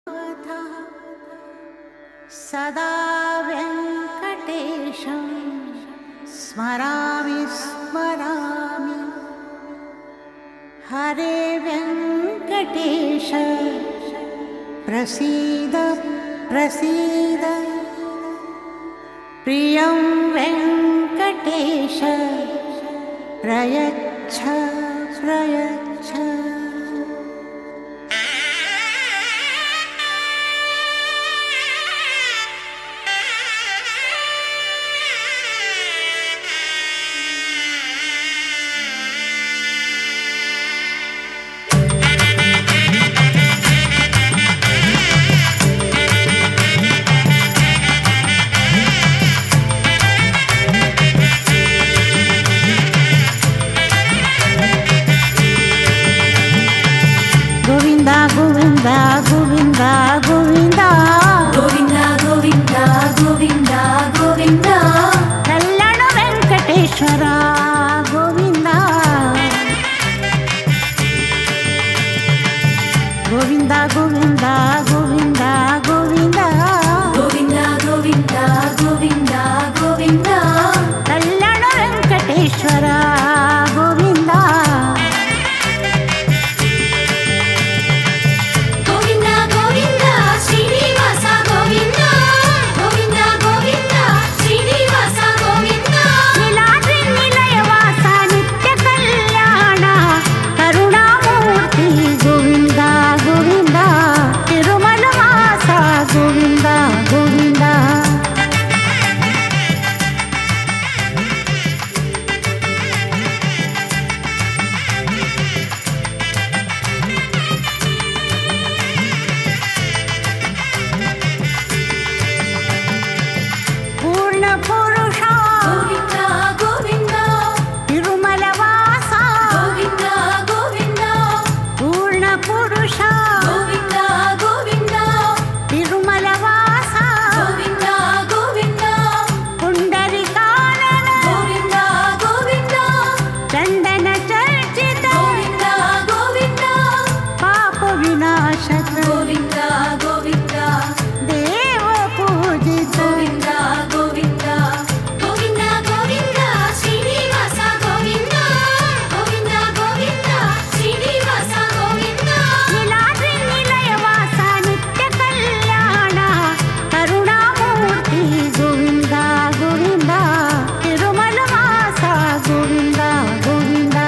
सदा वेङ्कटेशं स्मरामि स्मरामि हरे वेङ्कटेश प्रसीद प्रसीद प्रियं वेङ्कटेश प्रयच्छ प्रयच्छ గోవింద గోవింద గోవింద గోవింద గోవింద గోవింద గోవింద గోవింద కళ్యాణ వెంకటేశ్వర గోవింద గోవింద గోవింద గోవింద గోవింద గోవింద గోవింద గోవింద గోవింద కళ్యాణ వెంకటేశ్వర గోవింద గోవింద గోవింద శ్రీనివాస గోవింద గోవింద గోవింద శ్రీనివాస గోవింద నీలాద్రి నిలయవాస నిత్య కళ్యాణ కరుణామూర్తి గోవింద గోవింద తిరుమల వాస గోవింద గోవింద పూర్ణ పురుష గోవింద గోవింద తిరుమల వాస గోవింద గోవింద పూర్ణ పురుష గోవింద గోవింద తిరుమల వాస గోవింద గోవింద పుండరికానన గోవింద గోవింద చందన చర్చిత గోవింద గోవింద పాప వినాశక గోవింద గోవింద దేవ పూజిత గోవింద గోవింద గోవింద గోవింద శ్రీనివాస గోవింద గోవింద గోవింద శ్రీనివాస గోవింద నీలాద్రి నిలయవాస నిత్య కళ్యాణ కరుణామూర్తి గోవింద గోవింద తిరుమల వాస గోవింద గోవింద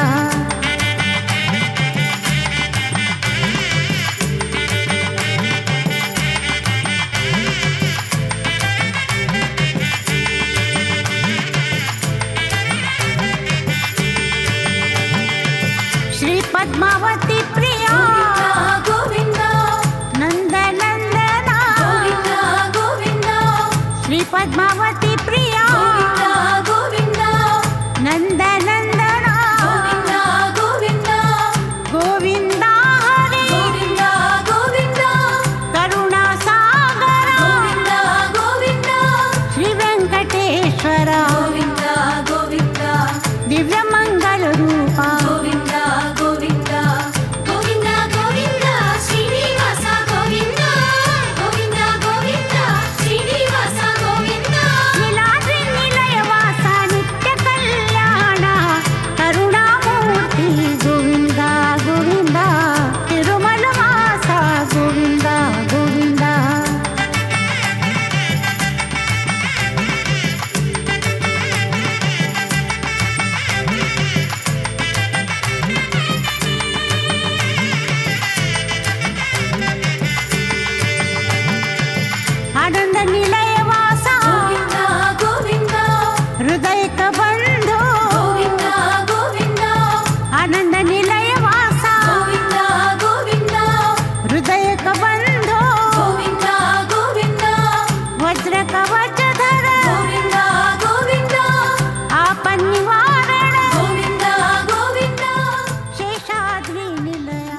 శ్రీ పద్మావతి ప్రియా గోవింద నందనందన గోవింద గోవింద శ్రీ పద్మావతి ప్రియా గోవింద నందనందన గోవింద గోవింద గోవింద హరి గోవింద గోవింద కరుణా సాగర గోవింద గోవింద శ్రీ వెంకటేశ్వర గోవింద గోవింద దివ్య మంగళ రూప గోవింద గోవింద గోవింద గోవింద శ్రీనివాస గోవింద గోవింద గోవింద శ్రీనివాస గోవింద నీలాద్రి నిలయవాస నిత్య కళ్యాణ కరుణామూర్తి గోవింద గోవింద తిరుమల వాస గోవింద గోవింద ఆనంద నిలయవాస గోవింద గోవింద హృదయక బంధు గోవింద గోవింద ఆనంద నిలయవాస గోవింద గోవింద హృదయక బంధు గోవింద గోవింద వజ్ర కవచధర గోవింద గోవింద ఆపన్నివారణ గోవింద గోవింద శేషాద్రి నిలయ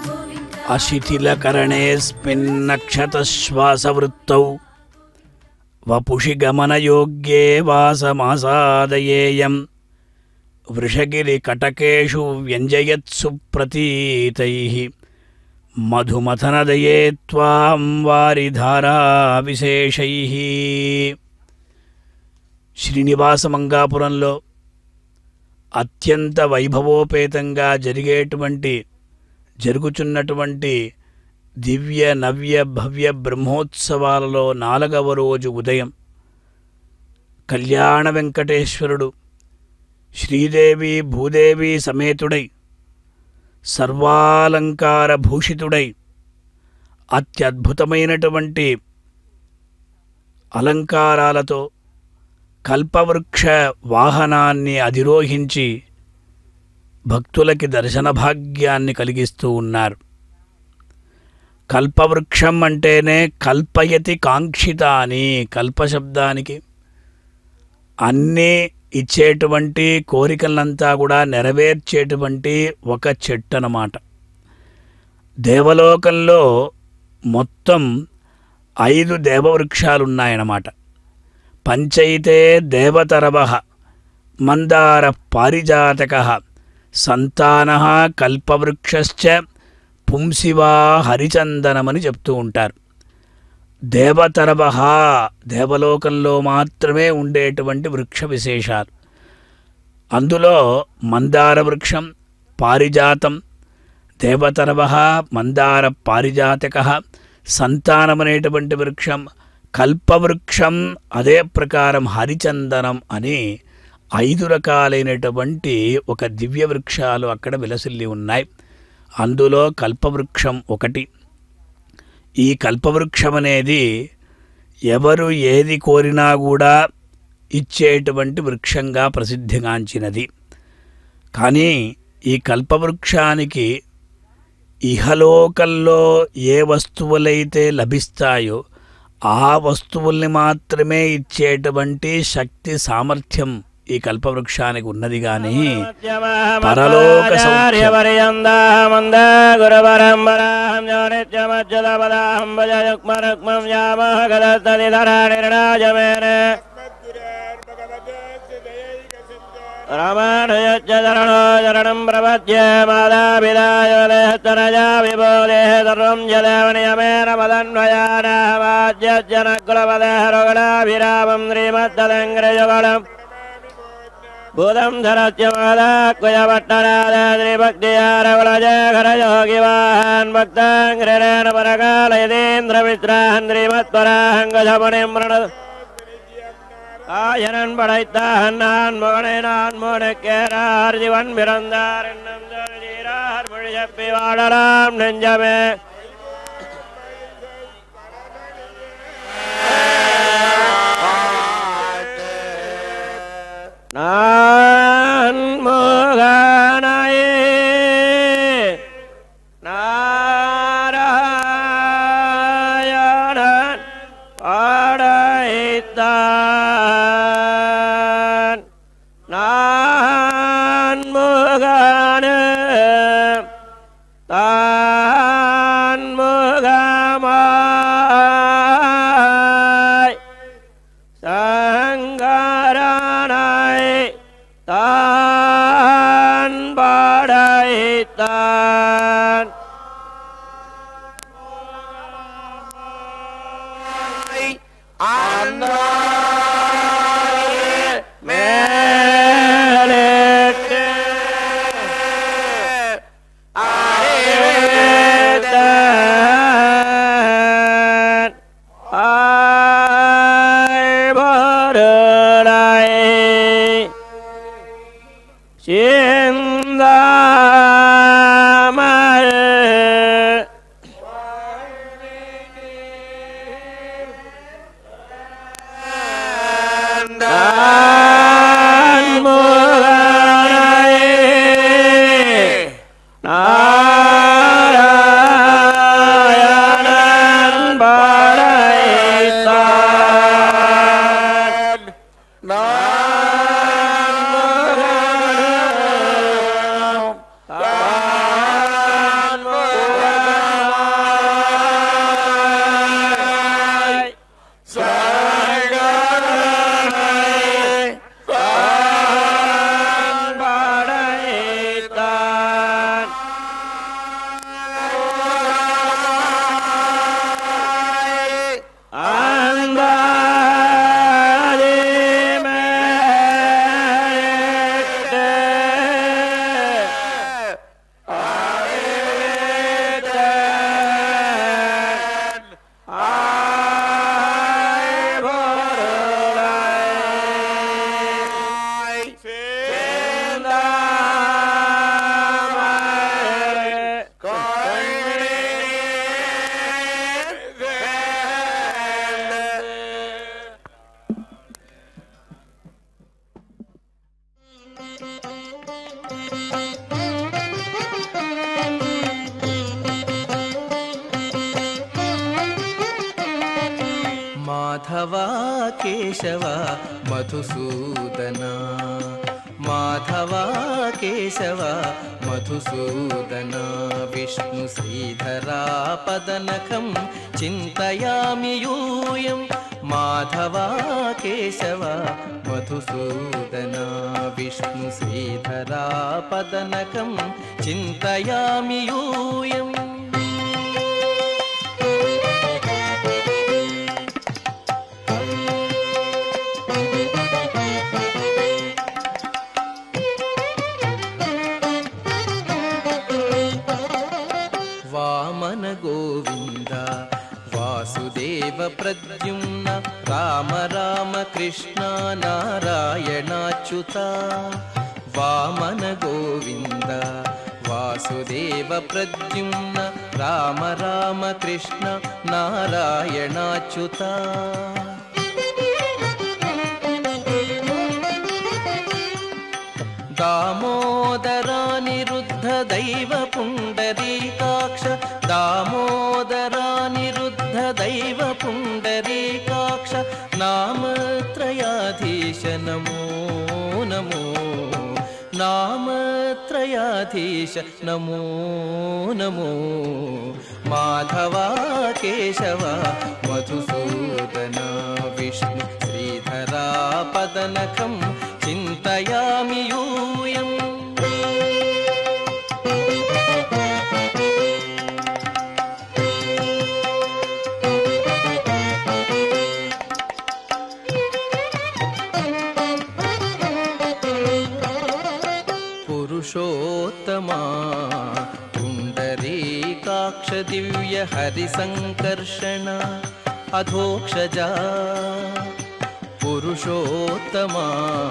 अशिथिलकरणेऽस्मिन्नक्षतश्वासवृत्तौ वपुषि गमनयोग्ये वासमासादयेयम् वृषगिरिकटकेषु व्यञ्जयत्सु प्रतीतैः మధుమథనదయే త్వాం వారిధారా విశేషై శ్రీనివాస మంగాపురంలో అత్యంత వైభవోపేతంగా జరిగేటువంటి జరుగుచున్నటువంటి దివ్య నవ్య భవ్య బ్రహ్మోత్సవాలలో నాలుగవ రోజు ఉదయం కళ్యాణ వెంకటేశ్వరుడు శ్రీదేవి భూదేవి సమేతుడై సర్వాలంకార భూషితుడై అత్యద్భుతమైనటువంటి అలంకారాలతో కల్పవృక్ష వాహనాన్ని అధిరోహించి భక్తులకి దర్శన భాగ్యాన్ని కలిగిస్తూ ఉన్నారు కల్పవృక్షం అంటేనే కల్పయతి కాంక్షిత అని కల్పశబ్దానికి అన్నీ ఇచ్చేటువంటి కోరికలంతా కూడా నెరవేర్చేటువంటి ఒక చెట్టు అన్నమాట దేవలోకంలో మొత్తం ఐదు దేవవృక్షాలు ఉన్నాయన్నమాట పంచైతే దేవతరవ మందార పారిజాతక సంతాన కల్పవృక్షశ్చ పుంసివా హరిచందనమని చెప్తూ ఉంటారు దేవతరవ దేవలోకంలో మాత్రమే ఉండేటువంటి వృక్ష విశేషాలు అందులో మందార వృక్షం పారిజాతం దేవతరవ మందార పారిజాతక సంతానమనేటువంటి వృక్షం కల్పవృక్షం అదే ప్రకారం హరిచందనం అని ఐదు రకాలైనటువంటి ఒక దివ్య వృక్షాలు అక్కడ విలసిల్లి ఉన్నాయి అందులో కల్పవృక్షం ఒకటి ఈ కల్పవృక్షం అనేది ఎవరు ఏది కోరినా కూడా ఇచ్చేటువంటి వృక్షంగా ప్రసిద్ధిగాంచినది కానీ ఈ కల్పవృక్షానికి ఇహలోకంలో ఏ వస్తువులైతే లభిస్తాయో ఆ వస్తువుల్ని మాత్రమే ఇచ్చేటువంటి శక్తి సామర్థ్యం ఈ కల్పవృక్షానికి ఉన్నది కానీ పరలోక సౌఖ్యం మంద గురు పరంపరాం నిత్యమజ్జలపదాం భజ యుక్మరుక్మం యామహ గదస్తదిధర నిర్ణాజమేన రామానుజరణో చరణం ప్రపద్య మాదాపిదాయోలేస్తనజా విబోధే సర్వం జలవనియమేన మదన్వయానామాజ్యజనకులపదే రుగణాభిరామం శ్రీమద్దలంగ్రజగణం భూతం ధరత్యమాదాక్వయపట్టణాద్రిభక్తియారకులజయఘరయోగివాహన్ భక్తాంగ్రేణ పరకాలయదేంద్రమిత్రాహన్ శ్రీమత్పరాహంగజపనిం ప్రణద ஆயனன் படைத்தான் நான் மகனை நான் மோனக்கேரார் ஜீவன் பிறந்தார் என்னும் ஜீரார் மொழி செப்பி வாழலாம் நெஞ்சமே நான் மோகனாயே நாராயணன் படைத்தான் நான் முகன தான் முகமாய் சங்கரனாய் தான் படைத்தான் மேலிட்டு அறிவித்தான் ஆழ்வாருளாய் சிந்தாமல் நான் முகனாயே நாராயணன் படைத்தான் நான் முகனாயே కేశవ మధుసూదన మాధవ కేశవ మధుసూదన విష్ణు శ్రీధరా పదనఖం చింతయామి యూయం మాధవ కేశవ మధుసూదన విష్ణు శ్రీధరా పదనకం చింతయామి యూయం వామన గోవింద వాసుదేవ ప్రద్యుమ్న రామ రామ కృష్ణ నారాయణాచ్యుత వామన గోవింద వాసుదేవ ప్రద్యుమ్న రామ రామ కృష్ణ నారాయణాచ్యుత దామోదరానిరుద్ధ దైవ పుండరీకాక్ష దామోదరానిరుద్ధ దైవ పుండరీకాక్ష నామత్రయాధీశ నమో నమో నామత్రయాధీశ నమో నమో మాధవ కేశవ మధుసూదన విష్ణు శ్రీధరా పదనఖం చింతయామి యూయం పురుషోత్తమా పుండరీకాక్ష దివ్య హరి సంకర్షణ అధోక్షజా పురుషోత్తమా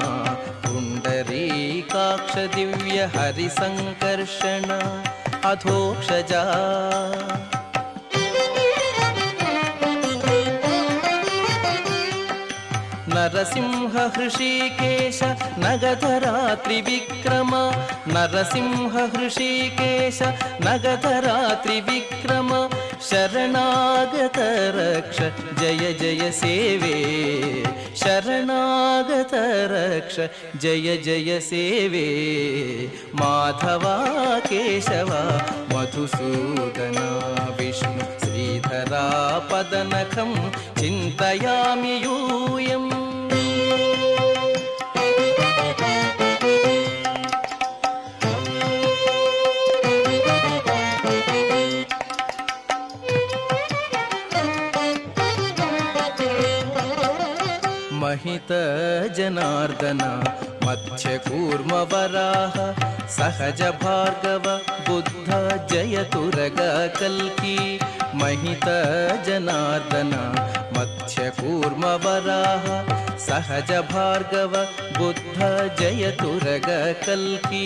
పుండరీకాక్ష దివ్య హరి సంకర్షణ అధోక్షజా నరసింహ హృషీకేశ నగధరాత్రి విక్రమ నరసింహ హృషీకేశ నగధరాత్రి విక్రమ శరణాగత రక్ష జయ జయ సేవే శరణాగత రక్ష జయ జయ సేవే మాధవ కేశవ మధుసూదన విష్ణు శ్రీధరా పదనఖం చింతయామి యూయం महित जनार्दन मत्स्यकूर्म वराह सहज भार्गव बुद्ध जयतुरग कल्की महित जनार्दन मत्स्यकूर्म वराह सहज भार्गव बुद्ध जयतुरग कल्की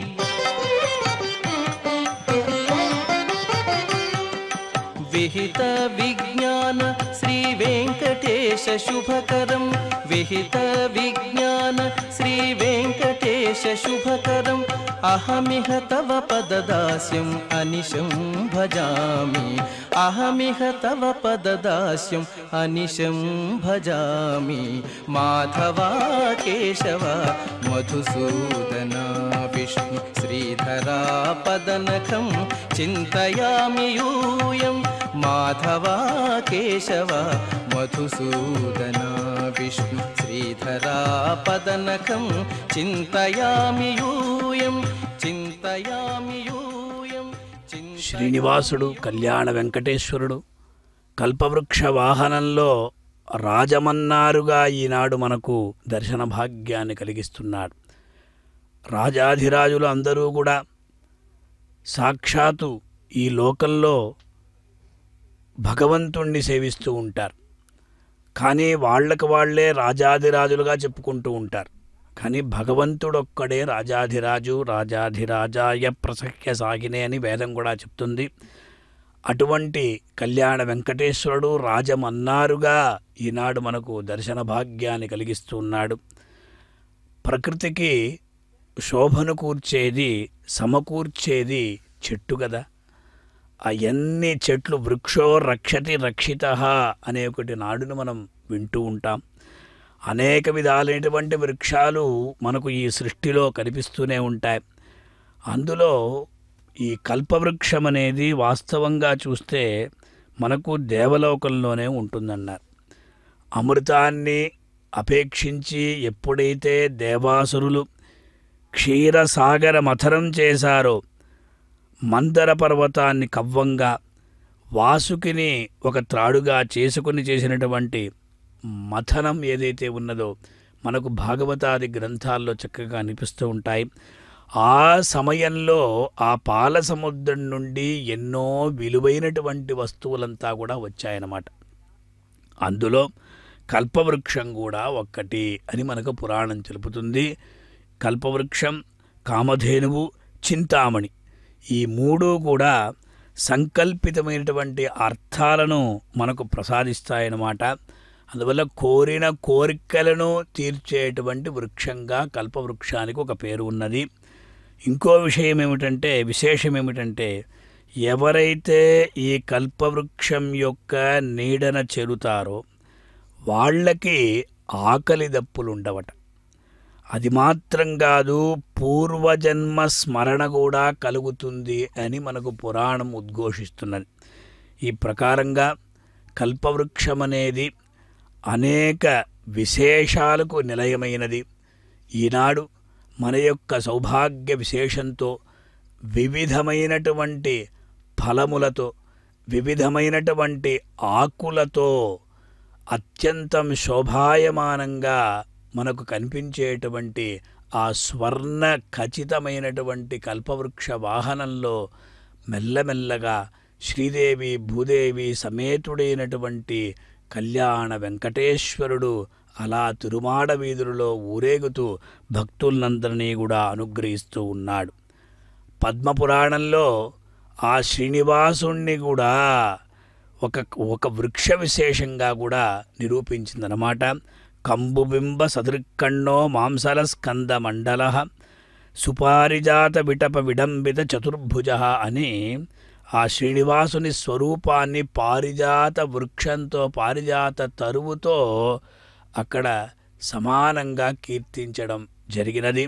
विहित विज्ञान श्री वेङ्कटेश शुभकरं विहित विज्ञान श्री वेङ्कटेश शुभकरम् अहमिह तव पददास्यम् अनिशं भजामि अहमिह तव पददास्यम् अनिशं भजामि माधवा केशव मधुसूदना विष्णु श्रीधरा पदनखं चिन्तयामि यूयं माधवा केशव मधुसूदना विष्णु श्रीधरा पदनखं चिन्तयामि यूयं चिन्तयामि यूयं चिन्तयामि శ్రీనివాసుడు కళ్యాణ వెంకటేశ్వరుడు కల్పవృక్ష వాహనంలో రాజమన్నారుగా ఈనాడు మనకు దర్శన భాగ్యాన్ని కలిగిస్తున్నాడు రాజాధిరాజులు అందరూ కూడా సాక్షాత్తు ఈ లోకంలో భగవంతుణ్ణి సేవిస్తూ ఉంటారు కానీ వాళ్ళకి వాళ్ళే రాజాధిరాజులుగా చెప్పుకుంటూ ఉంటారు కానీ భగవంతుడొక్కడే రాజాధిరాజు రాజాధిరాజాయ ప్రసఖ్య సాగినే అని వేదం కూడా చెప్తుంది అటువంటి కళ్యాణ వెంకటేశ్వరుడు రాజమన్నారుగా ఈనాడు మనకు దర్శన భాగ్యాన్ని కలిగిస్తూ ఉన్నాడు ప్రకృతికి శోభను కూర్చేది సమకూర్చేది చెట్టు కదా ఆ ఎన్ని చెట్లు వృక్షో రక్షతి రక్షిత అనే ఒకటి నాడును మనం వింటూ ఉంటాం అనేక విధాలైనటువంటి వృక్షాలు మనకు ఈ సృష్టిలో కనిపిస్తూనే ఉంటాయి అందులో ఈ కల్పవృక్షం అనేది వాస్తవంగా చూస్తే మనకు దేవలోకంలోనే ఉంటుందన్నారు అమృతాన్ని అపేక్షించి ఎప్పుడైతే దేవాసురులు క్షీరసాగర మథనం చేశారో మందర పర్వతాన్ని కవ్వంగా వాసుకిని ఒక త్రాడుగా చేసుకుని చేసినటువంటి మథనం ఏదైతే ఉన్నదో మనకు భాగవతాది గ్రంథాల్లో చక్కగా అనిపిస్తూ ఉంటాయి ఆ సమయంలో ఆ పాల సముద్రం నుండి ఎన్నో విలువైనటువంటి వస్తువులంతా కూడా వచ్చాయన్నమాట అందులో కల్పవృక్షం కూడా ఒక్కటి అని మనకు పురాణం తెలుపుతుంది కల్పవృక్షం కామధేనువు చింతామణి ఈ మూడు కూడా సంకల్పితమైనటువంటి అర్థాలను మనకు ప్రసాదిస్తాయన్నమాట అందువల్ల కోరిన కోరికలను తీర్చేటువంటి వృక్షంగా కల్పవృక్షానికి ఒక పేరు ఉన్నది ఇంకో విషయం ఏమిటంటే విశేషం ఏమిటంటే ఎవరైతే ఈ కల్పవృక్షం యొక్క నీడన చేరుతారో వాళ్ళకి ఆకలి దప్పులు ఉండవట అది మాత్రం కాదు పూర్వజన్మ స్మరణ కూడా కలుగుతుంది అని మనకు పురాణం ఉద్ఘోషిస్తున్నది ఈ ప్రకారంగా కల్పవృక్షం అనేది అనేక విశేషాలకు నిలయమైనది ఈనాడు మన యొక్క సౌభాగ్య విశేషంతో వివిధమైనటువంటి ఫలములతో వివిధమైనటువంటి ఆకులతో అత్యంతం శోభాయమానంగా మనకు కనిపించేటువంటి ఆ స్వర్ణ ఖచ్చితమైనటువంటి కల్పవృక్ష వాహనంలో మెల్లమెల్లగా శ్రీదేవి భూదేవి సమేతుడైనటువంటి కళ్యాణ వెంకటేశ్వరుడు అలా తిరుమాడ వీధులలో ఊరేగుతూ భక్తులందరినీ కూడా అనుగ్రహిస్తూ ఉన్నాడు పద్మపురాణంలో ఆ శ్రీనివాసుణ్ణి కూడా ఒక ఒక వృక్ష విశేషంగా కూడా నిరూపించిందనమాట కంబుబింబ సదృక్కన్నో మాంసల స్కంద మండల సుపారిజాత విటప విడంబిత చతుర్భుజ అని ఆ శ్రీనివాసుని స్వరూపాన్ని పారిజాత వృక్షంతో పారిజాత తరువుతో అక్కడ సమానంగా కీర్తించడం జరిగినది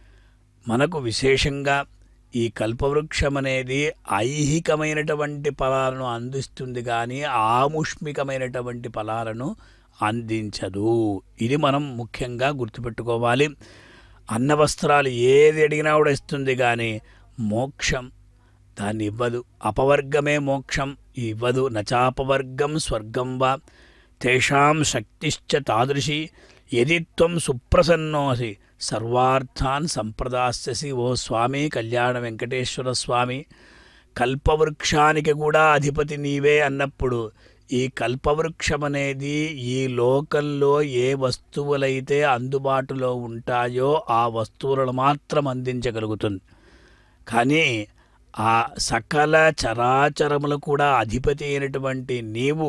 మనకు విశేషంగా ఈ కల్పవృక్షం అనేది ఐహికమైనటువంటి ఫలాలను అందిస్తుంది కానీ ఆముష్మికమైనటువంటి ఫలాలను అందించదు ఇది మనం ముఖ్యంగా గుర్తుపెట్టుకోవాలి అన్న వస్త్రాలు ఏది అడిగినా కూడా ఇస్తుంది కానీ మోక్షం దాన్ని ఇవ్వదు అపవర్గమే మోక్షం ఇవ్వదు నచాపవర్గం స్వర్గం వా తేషాం శక్తిశ్చ తాదృశి యది త్వం సుప్రసన్నోసి సర్వార్థాన్ సంప్రదాస్యసి ఓ స్వామి కళ్యాణ వెంకటేశ్వర స్వామి కల్పవృక్షానికి కూడా అధిపతి నీవే అన్నప్పుడు ఈ కల్పవృక్షం అనేది ఈ లోకంలో ఏ వస్తువులైతే అందుబాటులో ఉంటాయో ఆ వస్తువులను మాత్రం అందించగలుగుతుంది కానీ ఆ సకల చరాచరములు కూడా అధిపతి అయినటువంటి నీవు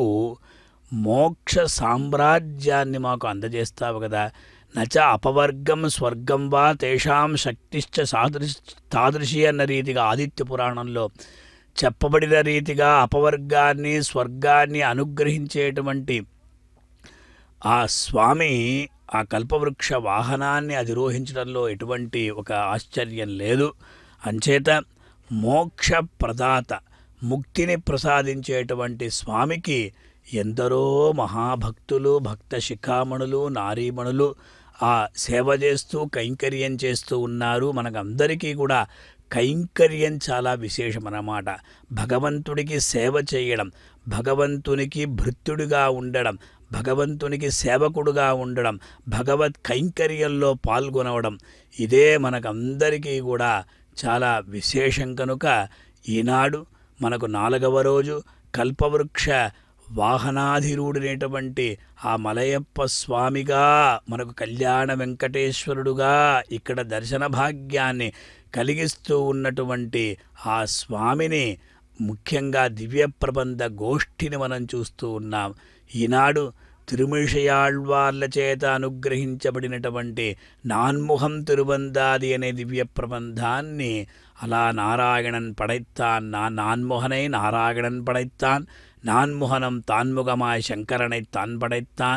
మోక్ష సామ్రాజ్యాన్ని మాకు అందజేస్తావు కదా నచ అపవర్గం స్వర్గం వా తేషాం శక్తిశ్చ సాదృశ్ తాదృశి అన్న రీతిగా ఆదిత్య పురాణంలో చెప్పబడిన రీతిగా అపవర్గాన్ని స్వర్గాన్ని అనుగ్రహించేటువంటి ఆ స్వామి ఆ కల్పవృక్ష వాహనాన్ని అధిరోహించడంలో ఎటువంటి ఒక ఆశ్చర్యం లేదు అంచేత మోక్ష ప్రదాత ముక్తిని ప్రసాదించేటువంటి స్వామికి ఎందరో మహాభక్తులు భక్త శిఖామణులు నారీమణులు ఆ సేవ చేస్తూ కైంకర్యం చేస్తూ ఉన్నారు మనకందరికీ కూడా కైంకర్యం చాలా విశేషమన్నమాట భగవంతుడికి సేవ చేయడం భగవంతునికి భృత్యుడిగా ఉండడం భగవంతునికి సేవకుడుగా ఉండడం భగవత్ కైంకర్యంలో పాల్గొనవడం ఇదే మనకందరికీ కూడా చాలా విశేషం కనుక ఈనాడు మనకు నాలుగవ రోజు కల్పవృక్ష వాహనాధిరూఢుడైనటువంటి ఆ మలయప్ప స్వామిగా మనకు కళ్యాణ వెంకటేశ్వరుడుగా ఇక్కడ దర్శన భాగ్యాన్ని కలిగిస్తూ ఉన్నటువంటి ఆ స్వామిని ముఖ్యంగా దివ్య ప్రబంధ గోష్ఠిని మనం చూస్తూ ఉన్నాం ఈనాడు తిరుమిషయాళ్వార్ల చేత అనుగ్రహించబడినటువంటి నాన్ముఖం తిరుబందాది అనే దివ్య ప్రబంధాన్ని అలా నారాయణన్ పడైత్తాన్ నా నాన్ముహனை నారాయణన్ పడైత్తాన్ నాన్ముహనం తాన్ముఖమాయ శంకరனை తాన్ పడైత్తాన్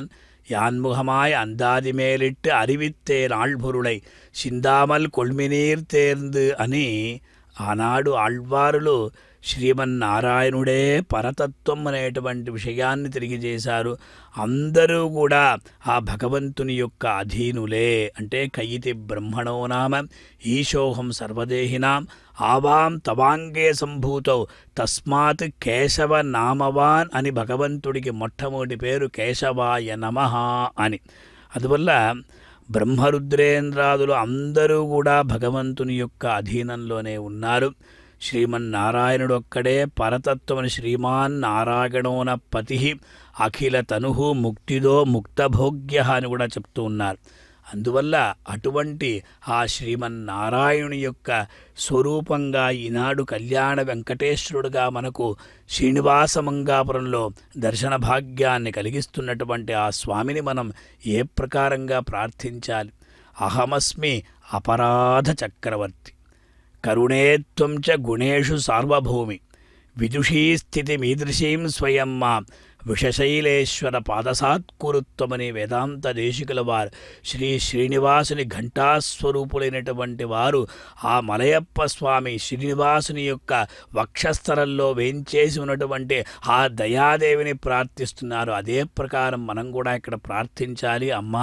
யான்முகமாய் அந்தாதி மேலிட்டு அறிவித்தேன் ఆళ్భురుడై సిందామల్ కొల్మినీర్ తేర్ందు అని ఆనాడు ఆళ్వారులు శ్రీమన్నారాయణుడే పరతత్వం అనేటువంటి విషయాన్ని తెలియజేశారు అందరూ కూడా ఆ భగవంతుని యొక్క అధీనులే అంటే కయితి బ్రహ్మణో నామ ఈశోహం సర్వదేహినాం ఆవాం తవాంగే సంభూతౌ తస్మాత్ కేశవ నామవాన్ అని భగవంతుడికి మొట్టమొదటి పేరు కేశవాయ నమః అని అందువల్ల బ్రహ్మరుద్రేంద్రాదులు అందరూ కూడా భగవంతుని యొక్క అధీనంలోనే ఉన్నారు శ్రీమన్నారాయణుడు ఒక్కడే పరతత్వమని శ్రీమాన్ నారాయణోన పతి అఖిల తను ముక్తిదో ముక్తభోగ్య అని కూడా చెప్తూ ఉన్నారు అందువల్ల అటువంటి ఆ శ్రీమన్నారాయణుని యొక్క స్వరూపంగా ఈనాడు కళ్యాణ వెంకటేశ్వరుడుగా మనకు శ్రీనివాసమంగాపురంలో దర్శన భాగ్యాన్ని కలిగిస్తున్నటువంటి ఆ స్వామిని మనం ఏ ప్రకారంగా ప్రార్థించాలి అహమస్మి అపరాధ చక్రవర్తి కరుణేత్వం చ గుణేషు సార్వభౌమి విదుషీ స్థితి మీదృశీం స్వయం మా విషశైలేశ్వర పాదసాత్కురుత్వమని వేదాంత దేశికుల వారు శ్రీ శ్రీనివాసుని ఘంటాస్వరూపులైనటువంటి వారు ఆ మలయప్ప స్వామి శ్రీనివాసుని యొక్క వక్షస్థలంలో వేంచేసి ఉన్నటువంటి ఆ దయాదేవిని ప్రార్థిస్తున్నారు అదే ప్రకారం మనం కూడా ఇక్కడ ప్రార్థించాలి అమ్మా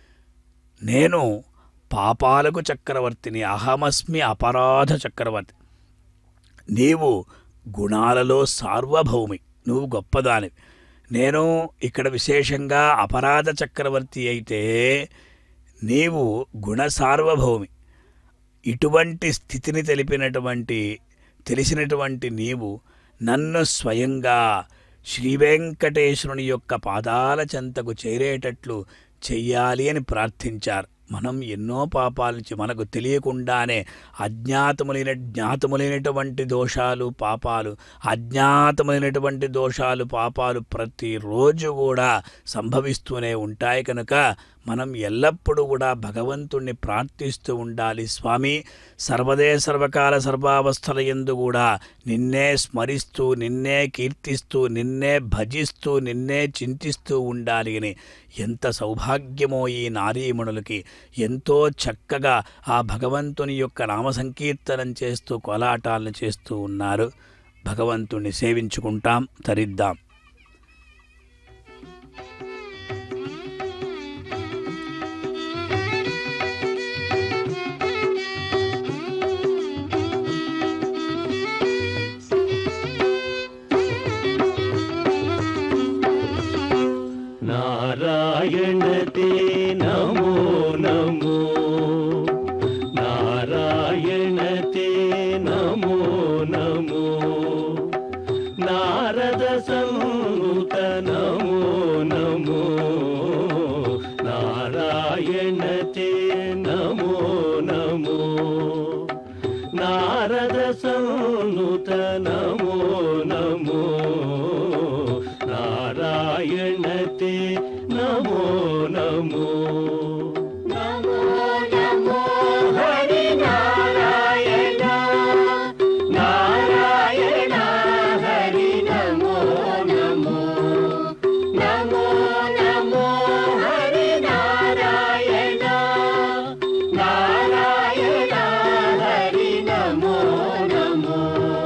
నేను పాపాలకు చక్రవర్తిని అహమస్మి అపరాధ చక్రవర్తి నీవు గుణాలలో సార్వభౌమి నువ్వు గొప్పదానివి నేను ఇక్కడ విశేషంగా అపరాధ చక్రవర్తి అయితే నీవు గుణ సార్వభౌమి ఇటువంటి స్థితిని తెలిపినటువంటి తెలిసినటువంటి నీవు నన్ను స్వయంగా శ్రీ వెంకటేశ్వరుని యొక్క పాదాల చెంతకు చేరేటట్లు చెయ్యాలి అని ప్రార్థించారు మనం ఎన్నో పాపాల నుంచి మనకు తెలియకుండానే అజ్ఞాతములైన జ్ఞాతములైనటువంటి దోషాలు పాపాలు అజ్ఞాతములైనటువంటి దోషాలు పాపాలు ప్రతిరోజు కూడా సంభవిస్తూనే ఉంటాయి కనుక మనం ఎల్లప్పుడూ కూడా భగవంతుణ్ణి ప్రార్థిస్తూ ఉండాలి స్వామి సర్వదే సర్వకాల సర్వావస్థల ఎందు కూడా నిన్నే స్మరిస్తూ నిన్నే కీర్తిస్తూ నిన్నే భజిస్తూ నిన్నే చింతిస్తూ ఉండాలి అని ఎంత సౌభాగ్యమో ఈ నారీమణులకి ఎంతో చక్కగా ఆ భగవంతుని యొక్క నామ సంకీర్తనం చేస్తూ కోలాటాలను చేస్తూ ఉన్నారు భగవంతుణ్ణి సేవించుకుంటాం తరిద్దాం నారాయణ తే నమో నమో నారాయణ తే నమో నమో నారద సంత నమో నమో నారాయణ తే నమో నమో నారద సంత నమో నమో నారాయణ తే నమో నమో నమో నమో హరి నారాయణ నారాయణ హరి నమో నమో నమో నమో హరి నారాయణ నారాయణ హరి నమో నమో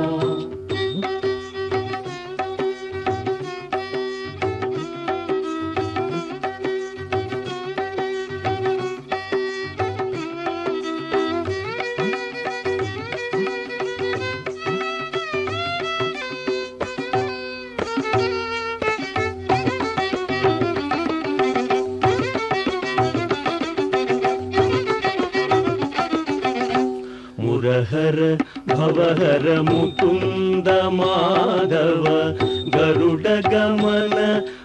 మురహర భవహర ముకుంద మాధవ గరుడ గమన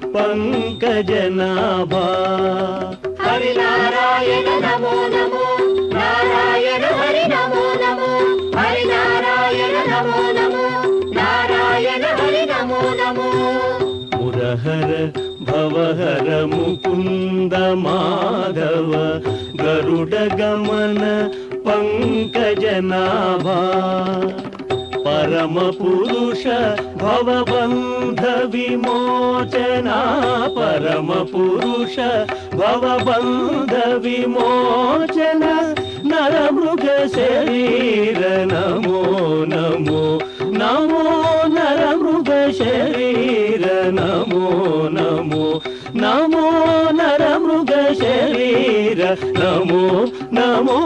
పంకజనాభా హరి నారాయణ నమో నమో నారాయణ హరి నమో నమో హరి నారాయణ నమో నమో నారాయణ హరి నమో నమో మురహర భవహర ముకుంద మాధవ గరుడ గమన పంకజనాభా పరమ పురుష భవబంధ విమోచన పరమ పురుష భవబంధ విమోచన నరమృగ శరీర నమో నమో నమో నరమృగ శరీర నమో నమో నమో నరమృగ శరీర నమో నమో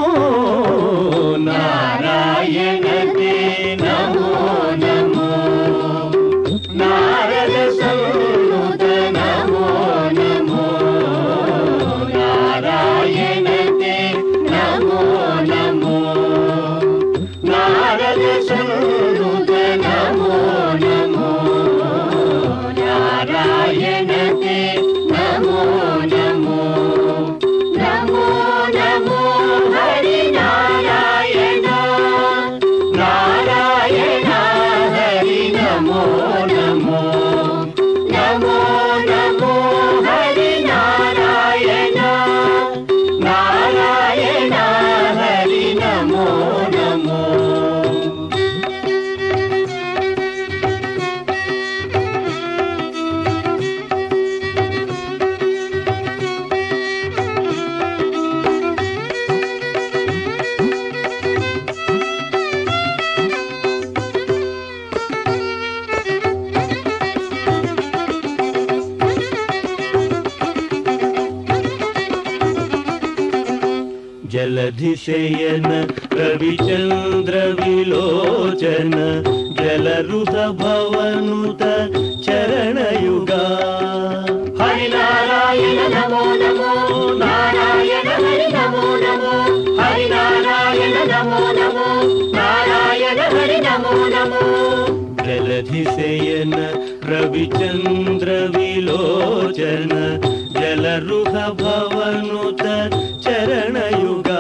నారాయణ తే నమో నమో నారద సంనుత నమో నమో నారాయణ తే నమో నమో నారద సంనుత నమో నమో నారాయణ తే నమో నమో నమో నమో హరి నారాయణ నారాయణ హరి నమో నమో నమో నమో హరి నారాయణ నారాయణ హరి నమో నమో జలధిశయన రవిచంద్ర విలోచన జలరుధ భవనుత చరణయుగా హరినారాయణ నమో నమో నారాయణ హరి నమో నమో హరినారాయణ నమో నమో నారాయణ హరి నమో నమో జలధిశయన రవిచంద్ర విలోచన జలరుహ భవనుత చరణయుగా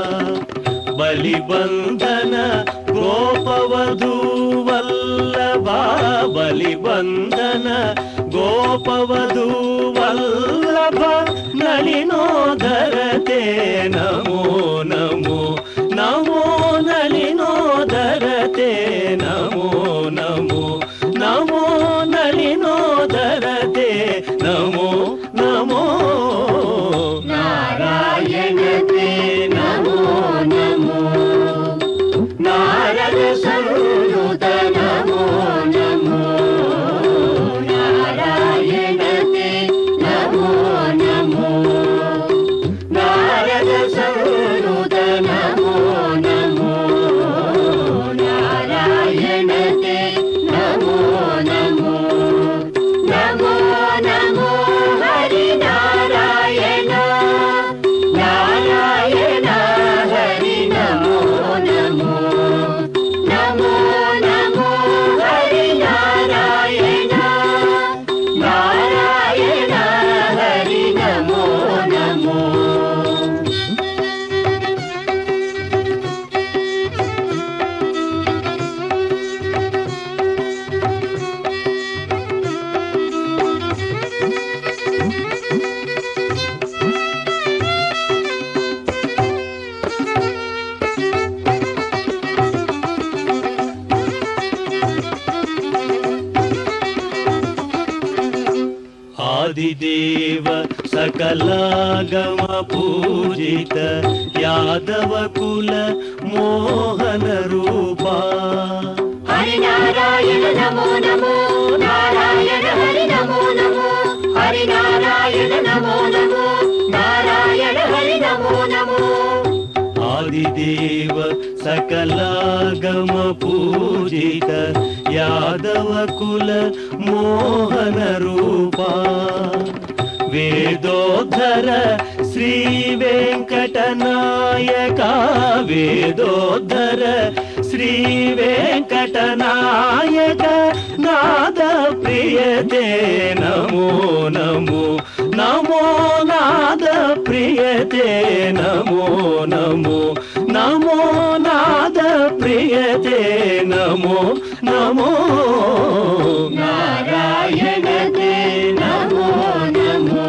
బలిబంధన గోపవధూ వల్లభా బలిబంధన గోపవధూ వల్లభ నళినోదరతే నమో నమో నమో నళినోదరతే నమో నమో నమో నళినోదరతే నమో నమో నారాయణ తే నమో నమో నారద సంయుత నమో నమో నారాయణ తే నమో నమో నారద సంయుత నమో నమో నారాయణ తే నమో నమో నమో నమో హరి నారాయణ నారాయణ హరి నమో నమో నమో నమో హరి నారాయణ నారాయణ హరి నమో నమో ఆదిదేవ సకలాగమ పూజిత యాదవ కుల మోహన రూపా హరి నారాయణ నమో నమో నారాయణ హరి నమో నమో హరి నారాయణ నమో నమో నారాయణ హరి నమో నమో ఆదిదేవ సకలాగమ పూజిత యాదవ కుల మోహన రూపా వేదోధర శ్రీ వెంకటనాయక వేదోధర శ్రీ వెంకటనాయక నాద ప్రియతే నమో నమో నమో నాద ప్రియతే నమో నమో నమో నాద ప్రియతే నమో నమో నారాయణ తే నమో నమో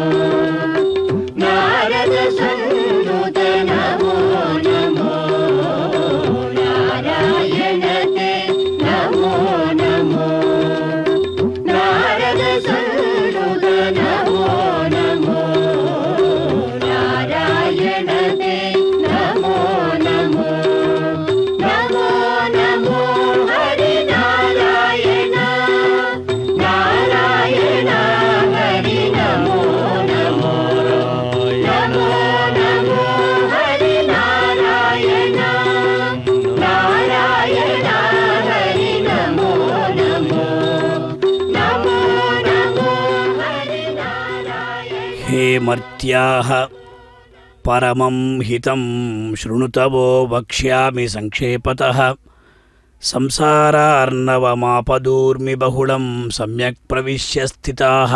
నారద సంనుత నమో నమో నారాయణ తే నమో మర్త్యాః పరమం హితం శృణుతవో వక్ష్యామి సంక్షేపతః సంసారార్ణవమాపదూర్మి బహుళం సమ్యక్ ప్రవిశ్య స్థితాః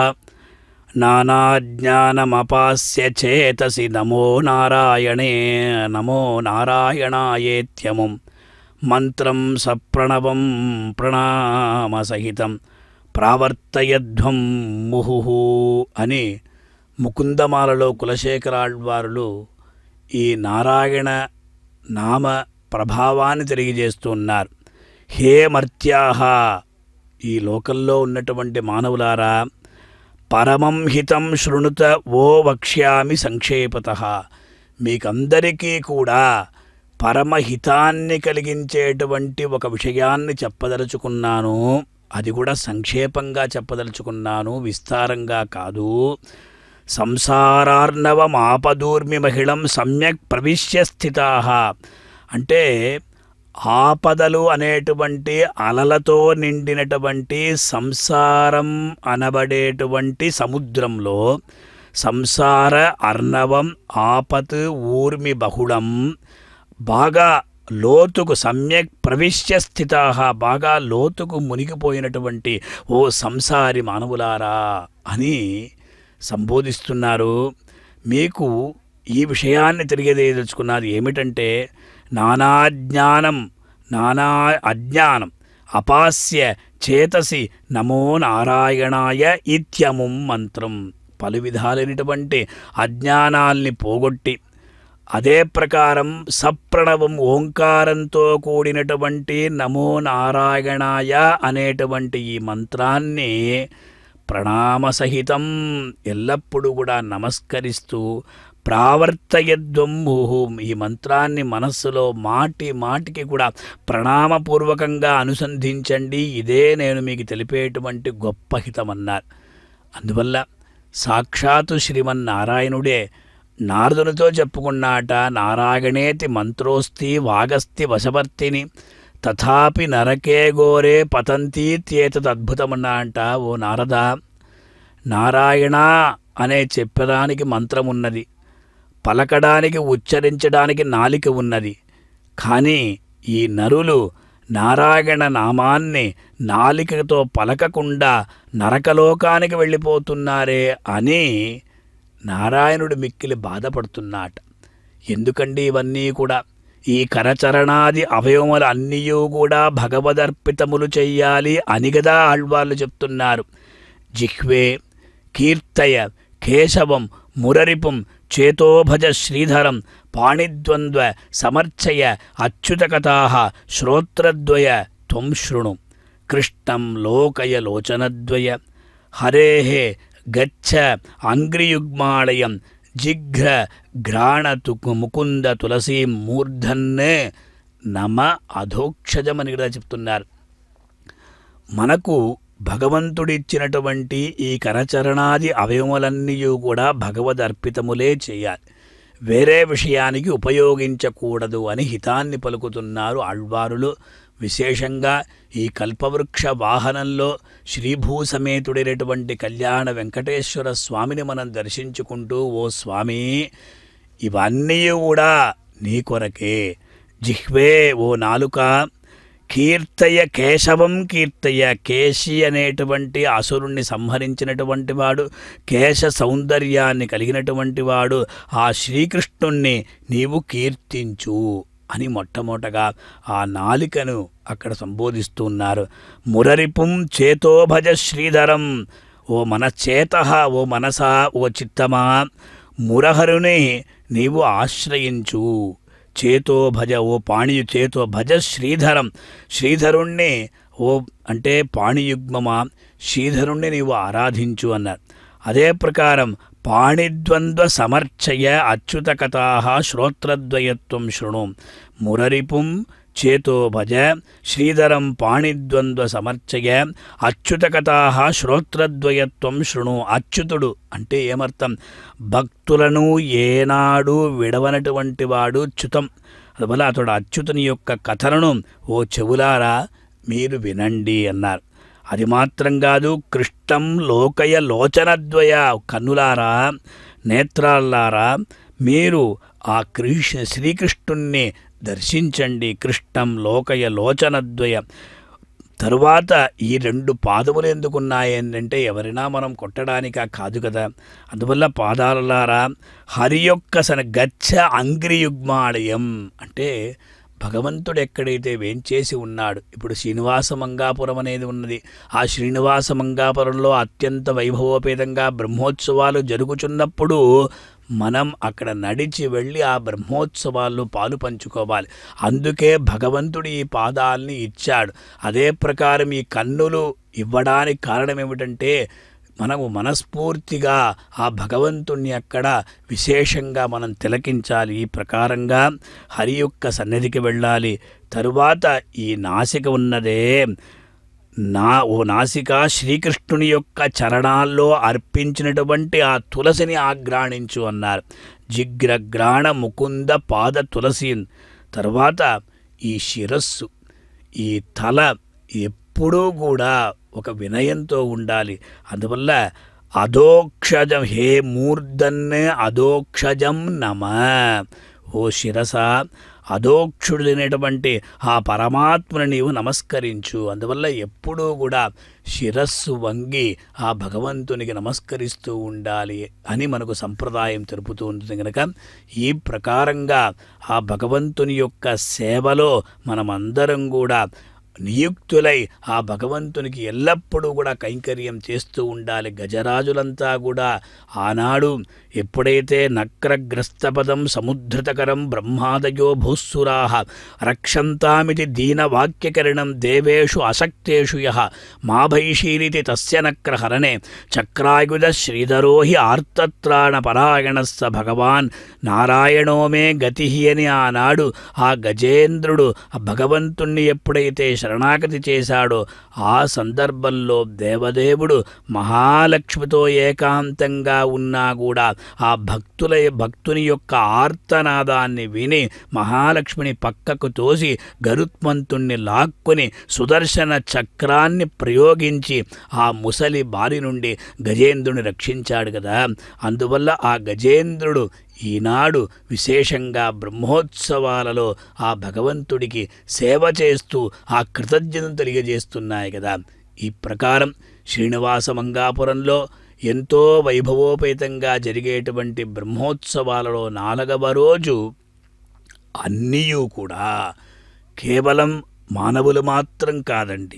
నానాజ్ఞానమపాస్య చేతసి నమో నారాయణే నమో నారాయణాయేత్యముం మంత్రం సప్రణవం ప్రణామసహితం ప్రావర్తయధ్వం ముహు అని ముకుందమాలలో కులశేఖరాళ్వారులు ఈ నారాయణ నామ ప్రభావాన్ని తెలియజేస్తున్నారు హే మర్త్యాహ ఈ లోకంలో ఉన్నటువంటి మానవులారా పరమం హితం శృణుత ఓ వక్ష్యామి సంక్షేపత మీకందరికీ కూడా పరమహితాన్ని కలిగించేటువంటి ఒక విషయాన్ని చెప్పదలుచుకున్నాను అది కూడా సంక్షేపంగా చెప్పదలుచుకున్నాను విస్తారంగా కాదు సంసారార్ణవమాపదూర్మి మహిళం సమ్యక్ ప్రవిశ్య స్థితా అంటే ఆపదలు అనేటువంటి అలలతో నిండినటువంటి సంసారం అనబడేటువంటి సముద్రంలో సంసార అర్ణవం ఆపత్ ఊర్మి బహుళం బాగా లోతుకు సమ్యక్ ప్రవిశ్య స్థితా బాగా లోతుకు మునిగిపోయినటువంటి ఓ సంసారి మానవులారా అని సంబోధిస్తున్నారు మీకు ఈ విషయాన్ని తెలియజేయదలుచుకున్నది ఏమిటంటే నానాజ్ఞానం నానా అజ్ఞానం అపాస్య చేతసి నమో నారాయణాయ ఇత్యముం మంత్రం పలు విధాలైనటువంటి అజ్ఞానాల్ని పోగొట్టి అదే ప్రకారం సప్రణవం ఓంకారంతో కూడినటువంటి నమో నారాయణాయ అనేటువంటి ఈ మంత్రాన్ని ప్రణామసహితం ఎల్లప్పుడూ కూడా నమస్కరిస్తూ ప్రావర్తయద్వం ముహుం ఈ మంత్రాన్ని మనస్సులో మాటి మాటికి కూడా ప్రణామపూర్వకంగా అనుసంధించండి ఇదే నేను మీకు తెలిపేటువంటి గొప్ప హితమన్నారు అందువల్ల సాక్షాత్తు శ్రీమన్నారాయణుడే నారదునితో చెప్పుకున్నాట నారాయణేతి మంత్రోస్తి వాగస్తి వశవర్తిని తథాపి నరకే గోరే పతంతీత్యేతదద్భుతమన్నా అంట ఓ నారద నారాయణ అనే చెప్పడానికి మంత్రం ఉన్నది పలకడానికి ఉచ్చరించడానికి నాలిక ఉన్నది కానీ ఈ నరులు నారాయణ నామాన్ని నాలికతో పలకకుండా నరకలోకానికి వెళ్ళిపోతున్నారే అని నారాయణుడు మిక్కిలి బాధపడుతున్నాట ఎందుకండి ఇవన్నీ కూడా ఈ కరచరణాది అవయవములు అన్నీ కూడా భగవదర్పితములు చెయ్యాలి అని కదా ఆళ్వార్లు చెప్తున్నారు జిహ్వే కీర్తయ కేశవం మురరిపుం చేతోభజ శ్రీధరం పాణిద్వంద్వ సమర్చయ అచ్యుతకథా శ్రోత్రద్వయ త్వం శృణు కృష్ణం లోకయ లోచనద్వయ హరే గచ్చ అంగ్రియుగ్మాళయం జిఘ్ర ఘ్రాణ తు ముకుంద తులసీ మూర్ధన్నే నమ అధోక్షజమని కూడా చెప్తున్నారు మనకు భగవంతుడిచ్చినటువంటి ఈ కరచరణాది అవయవములన్నీ కూడా భగవద్ అర్పితములే చేయాలి వేరే విషయానికి ఉపయోగించకూడదు అని హితాన్ని పలుకుతున్నారు ఆళ్వారులు విశేషంగా ఈ కల్పవృక్ష వాహనంలో శ్రీభూసమేతుడైనటువంటి కళ్యాణ వెంకటేశ్వర స్వామిని మనం దర్శించుకుంటూ ఓ స్వామి ఇవన్నీ కూడా నీ కొరకే జిహ్వే ఓ నాలుక కీర్తయ కేశవం కీర్తయ కేశి అనేటువంటి అసురుణ్ణి సంహరించినటువంటి వాడు కేశ సౌందర్యాన్ని కలిగినటువంటి వాడు ఆ శ్రీకృష్ణుణ్ణి నీవు కీర్తించు అని మొట్టమొదటగా ఆ నాలికను అక్కడ సంబోధిస్తున్నారు మురరిపుం చేతోభజ శ్రీధరం ఓ మన చేత ఓ మనసా ఓ చిత్తమా మురహరుని నీవు ఆశ్రయించు చేతో భజ ఓ పాణియు చేతో భజ శ్రీధరం శ్రీధరుణ్ణి ఓ అంటే పాణియుగ్మమా శ్రీధరుణ్ణి నీవు ఆరాధించు అన్నారు అదే ప్రకారం పాణిద్వంద్వ సమర్చయ అచ్యుత కథా శ్రోత్రద్వయత్వం శృణు మురరిపుం చేతో భజ శ్రీధరం పాణిద్వంద్వ సమర్చయ అచ్యుత కథా శ్రోత్రద్వయత్వం శృణు అచ్యుతుడు అంటే ఏమర్థం భక్తులను ఏనాడు విడవనటువంటి వాడు చ్యుతం అందువల్ల అతడు అచ్యుతుని యొక్క కథలను ఓ చెవులారా మీరు వినండి అన్నారు అది మాత్రం కాదు కృష్ణం లోకయ లోచనద్వయ కన్నులారా నేత్రాల్లారా మీరు ఆ కృష్ణ శ్రీకృష్ణుణ్ణి దర్శించండి కృష్ణం లోకయ లోచనద్వయ తరువాత ఈ రెండు పాదములు ఎందుకున్నాయి ఏంటంటే ఎవరైనా మనం కొట్టడానికా కాదు కదా అందువల్ల పాదాలలారా హరి యొక్క సన గచ్చ అంగ్రియుగ్మాలయం అంటే భగవంతుడు ఎక్కడైతే వేంచేసి ఉన్నాడు ఇప్పుడు శ్రీనివాస మంగాపురం అనేది ఉన్నది ఆ శ్రీనివాస మంగాపురంలో అత్యంత వైభవోపేతంగా బ్రహ్మోత్సవాలు జరుగుచున్నప్పుడు మనం అక్కడ నడిచి వెళ్ళి ఆ బ్రహ్మోత్సవాల్లో పాలు పంచుకోవాలి అందుకే భగవంతుడు ఈ పాదాలని ఇచ్చాడు అదే ప్రకారం ఈ కన్నులు ఇవ్వడానికి కారణం ఏమిటంటే మనము మనస్ఫూర్తిగా ఆ భగవంతుణ్ణి అక్కడ విశేషంగా మనం తిలకించాలి ఈ ప్రకారంగా హరి యొక్క సన్నిధికి వెళ్ళాలి తరువాత ఈ నాసిక ఉన్నదే నా ఓ నాసిక శ్రీకృష్ణుని యొక్క చరణాల్లో అర్పించినటువంటి ఆ తులసిని ఆగ్రాణించు అన్నారు జిగ్రగ్రాణ ముకుంద పాద తులసి తర్వాత ఈ శిరస్సు ఈ తల ఎప్పుడూ కూడా ఒక వినయంతో ఉండాలి అందువల్ల అధోక్షజం హే మూర్ధన్నే అధోక్షజం నమ ఓ శిరస అధోక్షుడైనటువంటి ఆ పరమాత్మని నీవు నమస్కరించు అందువల్ల ఎప్పుడూ కూడా శిరస్సు వంగి ఆ భగవంతునికి నమస్కరిస్తూ ఉండాలి అని మనకు సంప్రదాయం తెలుపుతూ ఉంటుంది కనుక ఈ ప్రకారంగా ఆ భగవంతుని యొక్క సేవలో మనమందరం కూడా నియుక్తులై ఆ భగవంతునికి ఎల్లప్పుడూ కూడా కైంకర్యం చేస్తూ ఉండాలి గజరాజులంతా కూడా ఆనాడు ఎప్పుడైతే నక్రగ్రస్తపదం సముద్ధృతకరం బ్రహ్మాదయో భూస్సురాహ రక్షంతామితి దీనవాక్యకరణం దేవేషు అశక్తేషు యః మా భైషీరితి తస్య నక్రహరణే చక్రాయుధ శ్రీధరో హి ఆర్తత్రాణ పరాయణస్స భగవాన్ నారాయణో మే గతి అని ఆనాడు ఆ గజేంద్రుడు ఆ భగవంతుణ్ణి ఎప్పుడైతే శరణాగతి చేశాడో ఆ సందర్భంలో దేవదేవుడు మహాలక్ష్మితో ఏకాంతంగా ఉన్నా కూడా ఆ భక్తుల భక్తుని యొక్క ఆర్తనాదాన్ని విని మహాలక్ష్మిని పక్కకు తోసి గరుత్మంతుణ్ణి లాక్కుని సుదర్శన చక్రాన్ని ప్రయోగించి ఆ ముసలి బారి నుండి గజేంద్రుని రక్షించాడు కదా అందువల్ల ఆ గజేంద్రుడు ఈనాడు విశేషంగా బ్రహ్మోత్సవాలలో ఆ భగవంతుడికి సేవ చేస్తూ ఆ కృతజ్ఞతను తెలియజేస్తున్నాయి కదా ఈ ప్రకారం శ్రీనివాస మంగాపురంలో ఎంతో వైభవోపేతంగా జరిగేటువంటి బ్రహ్మోత్సవాలలో నాలుగవ రోజు అన్నీయూ కూడా కేవలం మానవులు మాత్రం కాదండి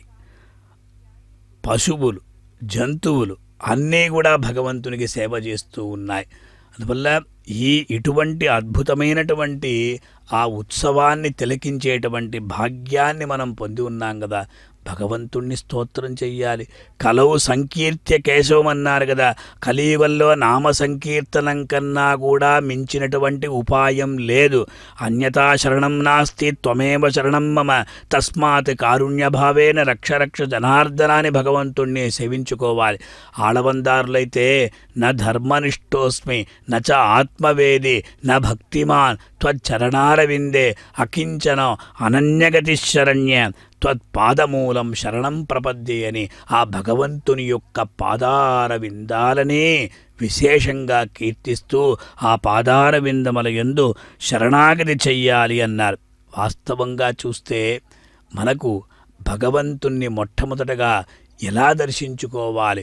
పశువులు జంతువులు అన్నీ కూడా భగవంతునికి సేవ చేస్తూ ఉన్నాయి అందువల్ల ఈ ఇటువంటి అద్భుతమైనటువంటి ఆ ఉత్సవాన్ని తిలకించేటువంటి భాగ్యాన్ని మనం పొంది ఉన్నాం కదా భగవంతుణ్ణి స్తోత్రం చెయ్యాలి కలవు సంకీర్త్య కేశవం అన్నారు కదా కలియుగంలో నామ సంకీర్తనం కన్నా కూడా మించినటువంటి ఉపాయం లేదు అన్యతా శరణం నాస్తి త్వమేవ శరణం మమ తస్మాత్ కారుణ్యభావేన రక్ష రక్ష జనార్దనాన్ని భగవంతుణ్ణి సేవించుకోవాలి ఆడవందారులైతే న ధర్మనిష్టోస్మి నచ ఆత్మవేది న భక్తిమాన్ త్వచ్చరణారవిందే అకించన అనన్యగతి శరణ్య త్వత్పాదమూలం శరణం ప్రపద్యే అని ఆ భగవంతుని యొక్క పాదార విందాలనే విశేషంగా కీర్తిస్తూ ఆ పాదార విందముల యందు శరణాగతి చెయ్యాలి అన్నారు వాస్తవంగా చూస్తే మనకు భగవంతుణ్ణి మొట్టమొదటగా ఎలా దర్శించుకోవాలి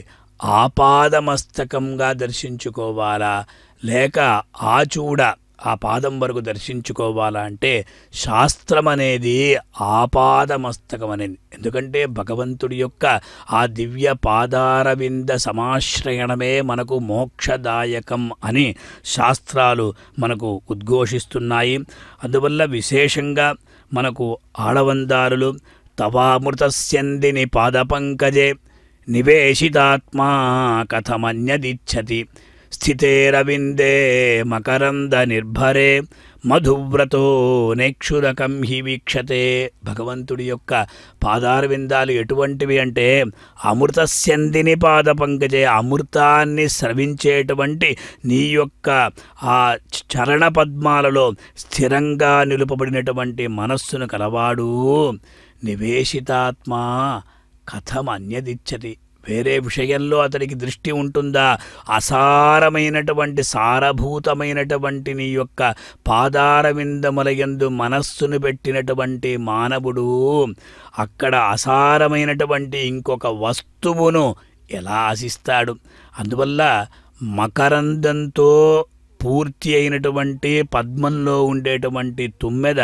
ఆపాదమస్తకంగా దర్శించుకోవాలా లేక ఆచూడ ఆ పాదం వరకు దర్శించుకోవాలా అంటే శాస్త్రం అనేది ఆపాదమస్తకం అనేది ఎందుకంటే భగవంతుడి యొక్క ఆ దివ్య పాదారవింద సమాశ్రయణమే మనకు మోక్షదాయకం అని శాస్త్రాలు మనకు ఉద్ఘోషిస్తున్నాయి అందువల్ల విశేషంగా మనకు ఆడవందారులు తవామృతస్యందిని పాదపంకజే నివేశితాత్మా కథమన్యదిచ్చతి స్థితేరవిందే మకరంద నిర్భరే మధువ్రతో నేక్షురకం హి వీక్షతే భగవంతుడి యొక్క పాదారవిందాలు ఎటువంటివి అంటే అమృతస్యందిని పాద పంకజే అమృతాన్ని స్రవించేటువంటి నీ యొక్క ఆ చరణ పద్మాలలో స్థిరంగా నిలుపబడినటువంటి మనస్సును కలవాడు నివేశితాత్మ కథం అన్యదిచ్చతి వేరే విషయంలో అతడికి దృష్టి ఉంటుందా అసారమైనటువంటి సారభూతమైనటువంటి నీ యొక్క పాదారవిందములయందు మనస్సును పెట్టినటువంటి మానవుడు అక్కడ అసారమైనటువంటి ఇంకొక వస్తువును ఎలా ఆశిస్తాడు అందువల్ల మకరందంతో పూర్తి అయినటువంటి పద్మంలో ఉండేటువంటి తుమ్మెద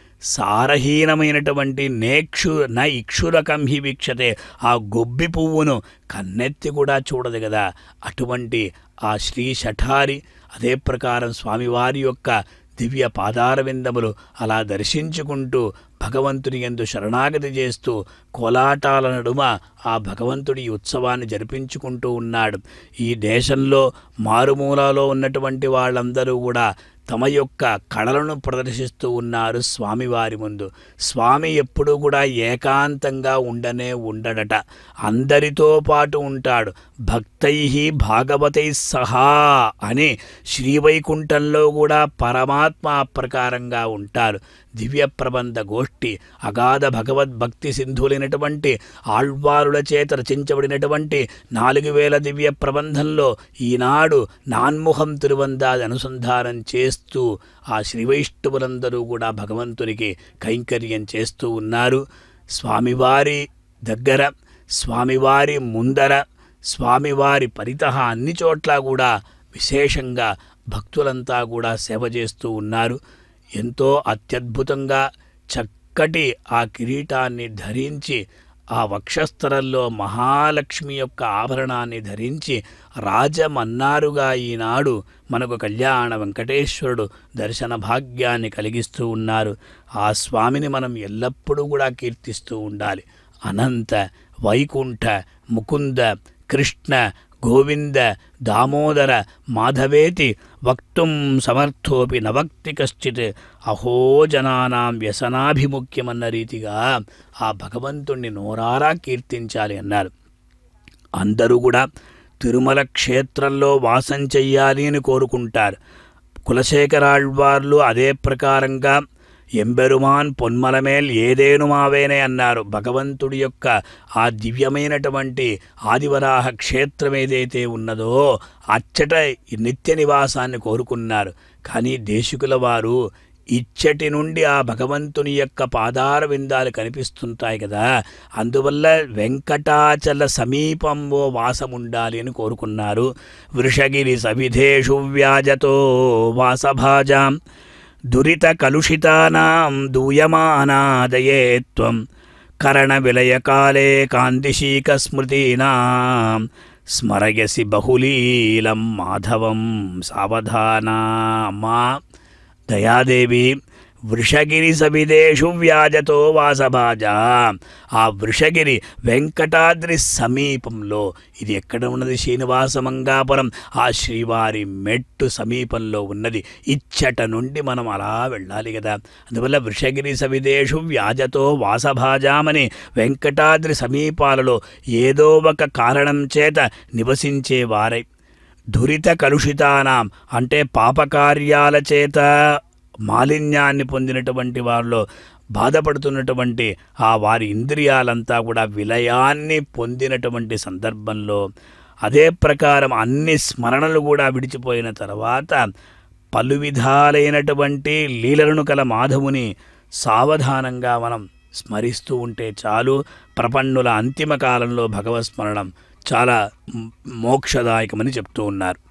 సారహీనమైనటువంటి నేక్షు న ఇక్షురకం హి వీక్షతే ఆ గొబ్బి పువ్వును కన్నెత్తి కూడా చూడదు కదా అటువంటి ఆ శ్రీ శఠారి అదే ప్రకారం స్వామివారి యొక్క దివ్య పాదారవిందములు అలా దర్శించుకుంటూ భగవంతుని ఎందు శరణాగతి చేస్తూ కోలాటాల నడుమ ఆ భగవంతుడి ఈ ఉత్సవాన్ని జరిపించుకుంటూ ఉన్నాడు ఈ దేశంలో మారుమూలలో ఉన్నటువంటి వాళ్ళందరూ కూడా తమ యొక్క కళలను ప్రదర్శిస్తూ ఉన్నారు స్వామివారి ముందు స్వామి ఎప్పుడూ కూడా ఏకాంతంగా ఉండనే ఉండడట అందరితో పాటు ఉంటాడు భక్తై భాగవతై సహా అని శ్రీవైకుంఠంలో కూడా పరమాత్మ ఆ ప్రకారంగా ఉంటారు దివ్య ప్రబంధ గోష్ఠి అగాధ భగవద్భక్తి సింధులైనటువంటి ఆళ్వారుల చేత రచించబడినటువంటి నాలుగు వేల దివ్య ప్రబంధంలో ఈనాడు నాన్ముఖం తిరువందాది అనుసంధానం చేస్తూ ఆ శ్రీవైష్ణవులందరూ కూడా భగవంతునికి కైంకర్యం చేస్తూ ఉన్నారు స్వామివారి దగ్గర స్వామివారి ముందర స్వామివారి పరిత అన్ని చోట్ల కూడా విశేషంగా భక్తులంతా కూడా సేవ చేస్తూ ఉన్నారు ఎంతో అత్యద్భుతంగా చక్కటి ఆ కిరీటాన్ని ధరించి ఆ వక్షస్థలంలో మహాలక్ష్మి యొక్క ఆభరణాన్ని ధరించి రాజమన్నారుగా ఈనాడు మనకు కళ్యాణ వెంకటేశ్వరుడు దర్శన భాగ్యాన్ని కలిగిస్తూ ఉన్నారు ఆ స్వామిని మనం ఎల్లప్పుడూ కూడా కీర్తిస్తూ ఉండాలి అనంత వైకుంఠ ముకుంద కృష్ణ గోవింద దామోదర మాధవేతి వక్తుం సమర్థోపి నవక్తి కశ్చిత్ అహో జనానాం వ్యసనాభిముఖ్యమన్న రీతిగా ఆ భగవంతుణ్ణి నోరారా కీర్తించాలి అన్నారు అందరూ కూడా తిరుమల క్షేత్రంలో వాసం చెయ్యాలి అని కోరుకుంటారు కులశేఖరాళ్వార్లు అదే ప్రకారంగా ఎంబెరుమాన్ పొన్మలమేల్ ఏదేనుమావేనే అన్నారు భగవంతుడి యొక్క ఆ దివ్యమైనటువంటి ఆదివరాహ క్షేత్రం ఏదైతే ఉన్నదో అచ్చట నిత్య నివాసాన్ని కోరుకున్నారు కానీ దేశికుల వారు ఇచ్చటి నుండి ఆ భగవంతుని యొక్క పాదార విందాలు కనిపిస్తుంటాయి కదా అందువల్ల వెంకటాచల సమీపంలో వాసం ఉండాలి అని కోరుకున్నారు వృషగిరి సవిధేషు వ్యాజతో వాసభాజాం దురిత కలుషితానాం దూయమానాదయే త్వం కరణ విలయకాలే కాంతిశీక స్మృతీనాం స్మరయసి బహులీలం మాధవం సావధానామా దయాదేవి వృషగిరి సవిదేషు వ్యాజతో వాసభాజా ఆ వృషగిరి వెంకటాద్రి సమీపంలో ఇది ఎక్కడ ఉన్నది శ్రీనివాసమంగాపురం ఆ శ్రీవారి మెట్టు సమీపంలో ఉన్నది ఇచ్చట నుండి మనం అలా వెళ్ళాలి కదా అందువల్ల వృషగిరి సవిదేషు వ్యాజతో వాసభాజామని వెంకటాద్రి సమీపాలలో ఏదో ఒక కారణం చేత నివసించేవారై దురిత కలుషితానాం అంటే పాపకార్యాల చేత మాలిన్యాన్ని పొందినటువంటి వారిలో బాధపడుతున్నటువంటి ఆ వారి ఇంద్రియాలంతా కూడా విలయాన్ని పొందినటువంటి సందర్భంలో అదే ప్రకారం అన్ని స్మరణలు కూడా విడిచిపోయిన తర్వాత పలు విధాలైనటువంటి లీలలను కల మాధవుని సావధానంగా మనం స్మరిస్తూ ఉంటే చాలు ప్రపన్నుల అంతిమ కాలంలో భగవత్స్మరణం చాలా మ్- మోక్షదాయకమని చెప్తూ ఉన్నారు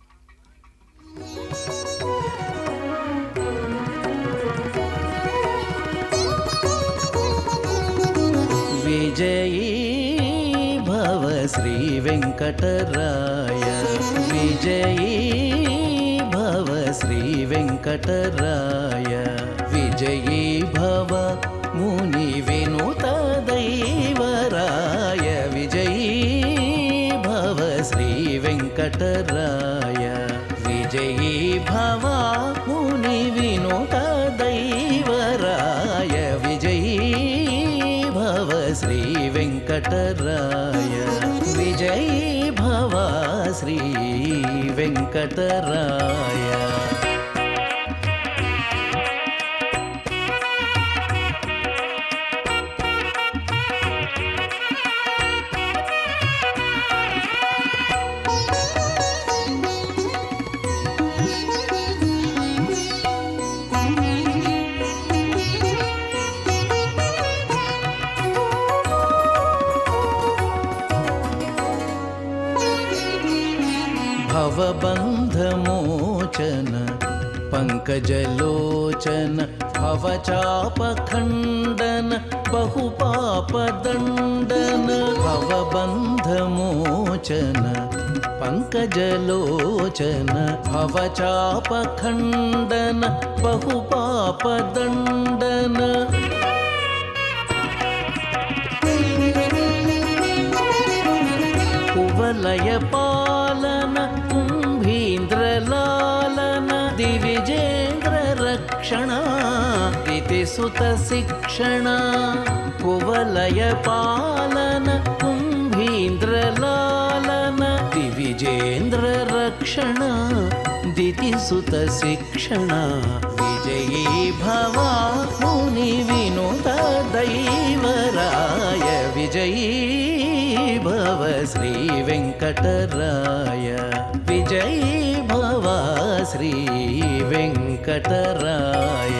విజయీ భవ శ్రీ వెంకటరాయ విజయీ భవ శ్రీ వెంకటరాయ విజయీ భవ ముని వినుత దైవరాయ విజయీ భవ శ్రీ వెంకటరాయ విజయీ భవ ముని వినుత దైవరాయ విజయీ భవ శ్రీ వెంకటరాయ విజయీ భవ శ్రీ వెంకటరాయ पङ्कजलोचन भवचापखण्डन बहुपापदण्डन भवबन्धमोचन पङ्कजलोचन भवचापखण्डन बहुपापदण्डन कुवलयपालन कुम्भीन्द्रलालन दिविजेन्द्ररक्षण इति सुतशिक्षण कुवलयपालन कुम्भीन्द्रलालन दिविजेन्द्ररक्षण दितिसुतशिक्षण विजयी भवा मुनिविनुत दैवराय विजयी भव श्रीवेङ्कटराय विजयी भव श्रीवेङ्कटराय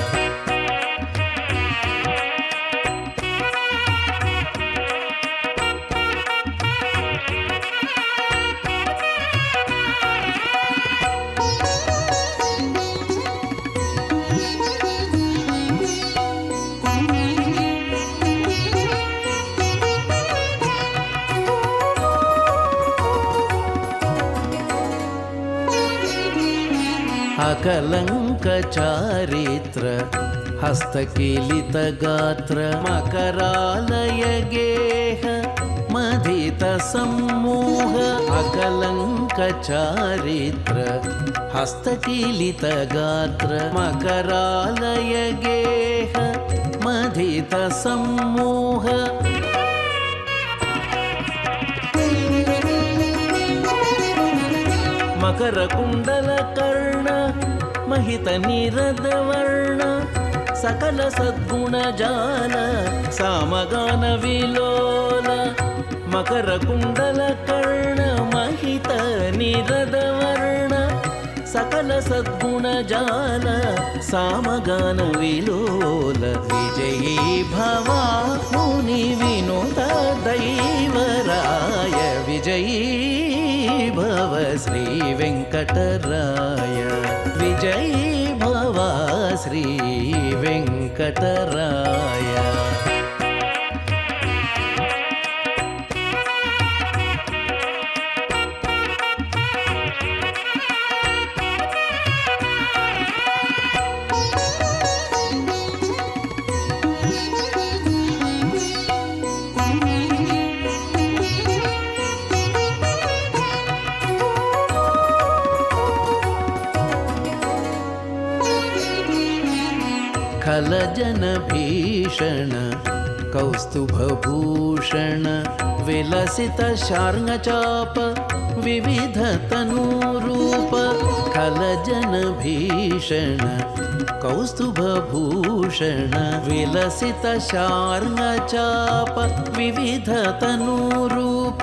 अकलङ्कचारित्र हस्तकीलितगात्र मकरालय गेह मधितसम्मोह अकलङ्कचारित्र हस्तकीलितगात्र मकरालय गेह मधितसम्मोह मकरकुण्डलकर्ण महितनिरदवर्ण सकलसद्गुणजाल सामगानविलोल मकरकुण्डलकर्ण महितनिरदवर्ण सकलसद्गुणजाल सामगानविलोल विजयी भवा मुनिविनुत दैवराय विजयी भव श्रीवेङ्कटराय विजयी भव श्रीवेङ्कटराय खलजनभीषण कौस्तुभभूषण विलसितशार्ङ्गचाप विविधतनूरूप खलजनभीषण कौस्तुभभूषण विलसितशार्ङ्गचाप विविधतनूरूप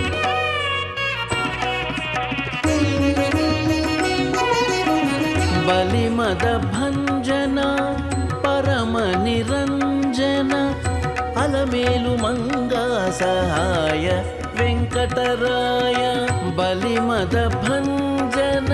बलिमदभञ्जन परमनिरञ्जन अलमेलु मङ्गा सहाय वेङ्कटराय बलिमदभञ्जन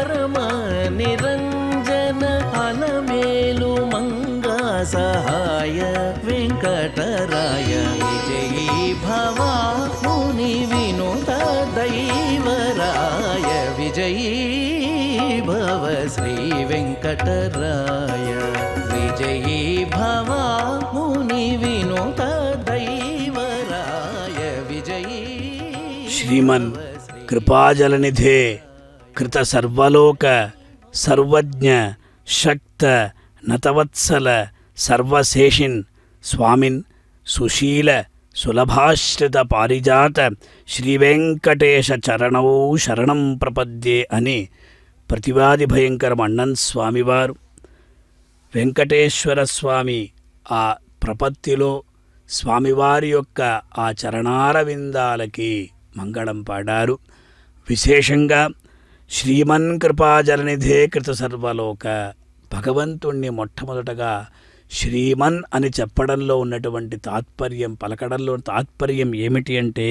परमनिरञ्जन अलमेलु मङ्गा सहाय वेङ्कटराय विजयी भवा मुनिविनुत दैवराय विजयी भव श्रीवेङ्कटराय विजयी भवा मुनिविनुत दैवराय विजयी శ్రీమన్ కృపాజలనిధే కృత సర్వలోక సర్వజ్ఞ శక్త నతవత్సల సర్వశేషిన్ స్వామిన్ సుశీల సులభాశ్రిత పారిజాత శ్రీవెంకటేశ చరణౌ శరణం ప్రపద్యే అని ప్రతివాది భయంకరం అన్నన్ స్వామివారు వెంకటేశ్వర స్వామి ఆ ప్రపత్తిలో స్వామివారి యొక్క ఆ చరణార విందాలకి మంగళం పాడారు విశేషంగా శ్రీమన్ కృపాజలనిధే కృత సర్వలోక భగవంతుణ్ణి మొట్టమొదటగా శ్రీమన్ అని చెప్పడంలో ఉన్నటువంటి తాత్పర్యం పలకడంలో తాత్పర్యం ఏమిటి అంటే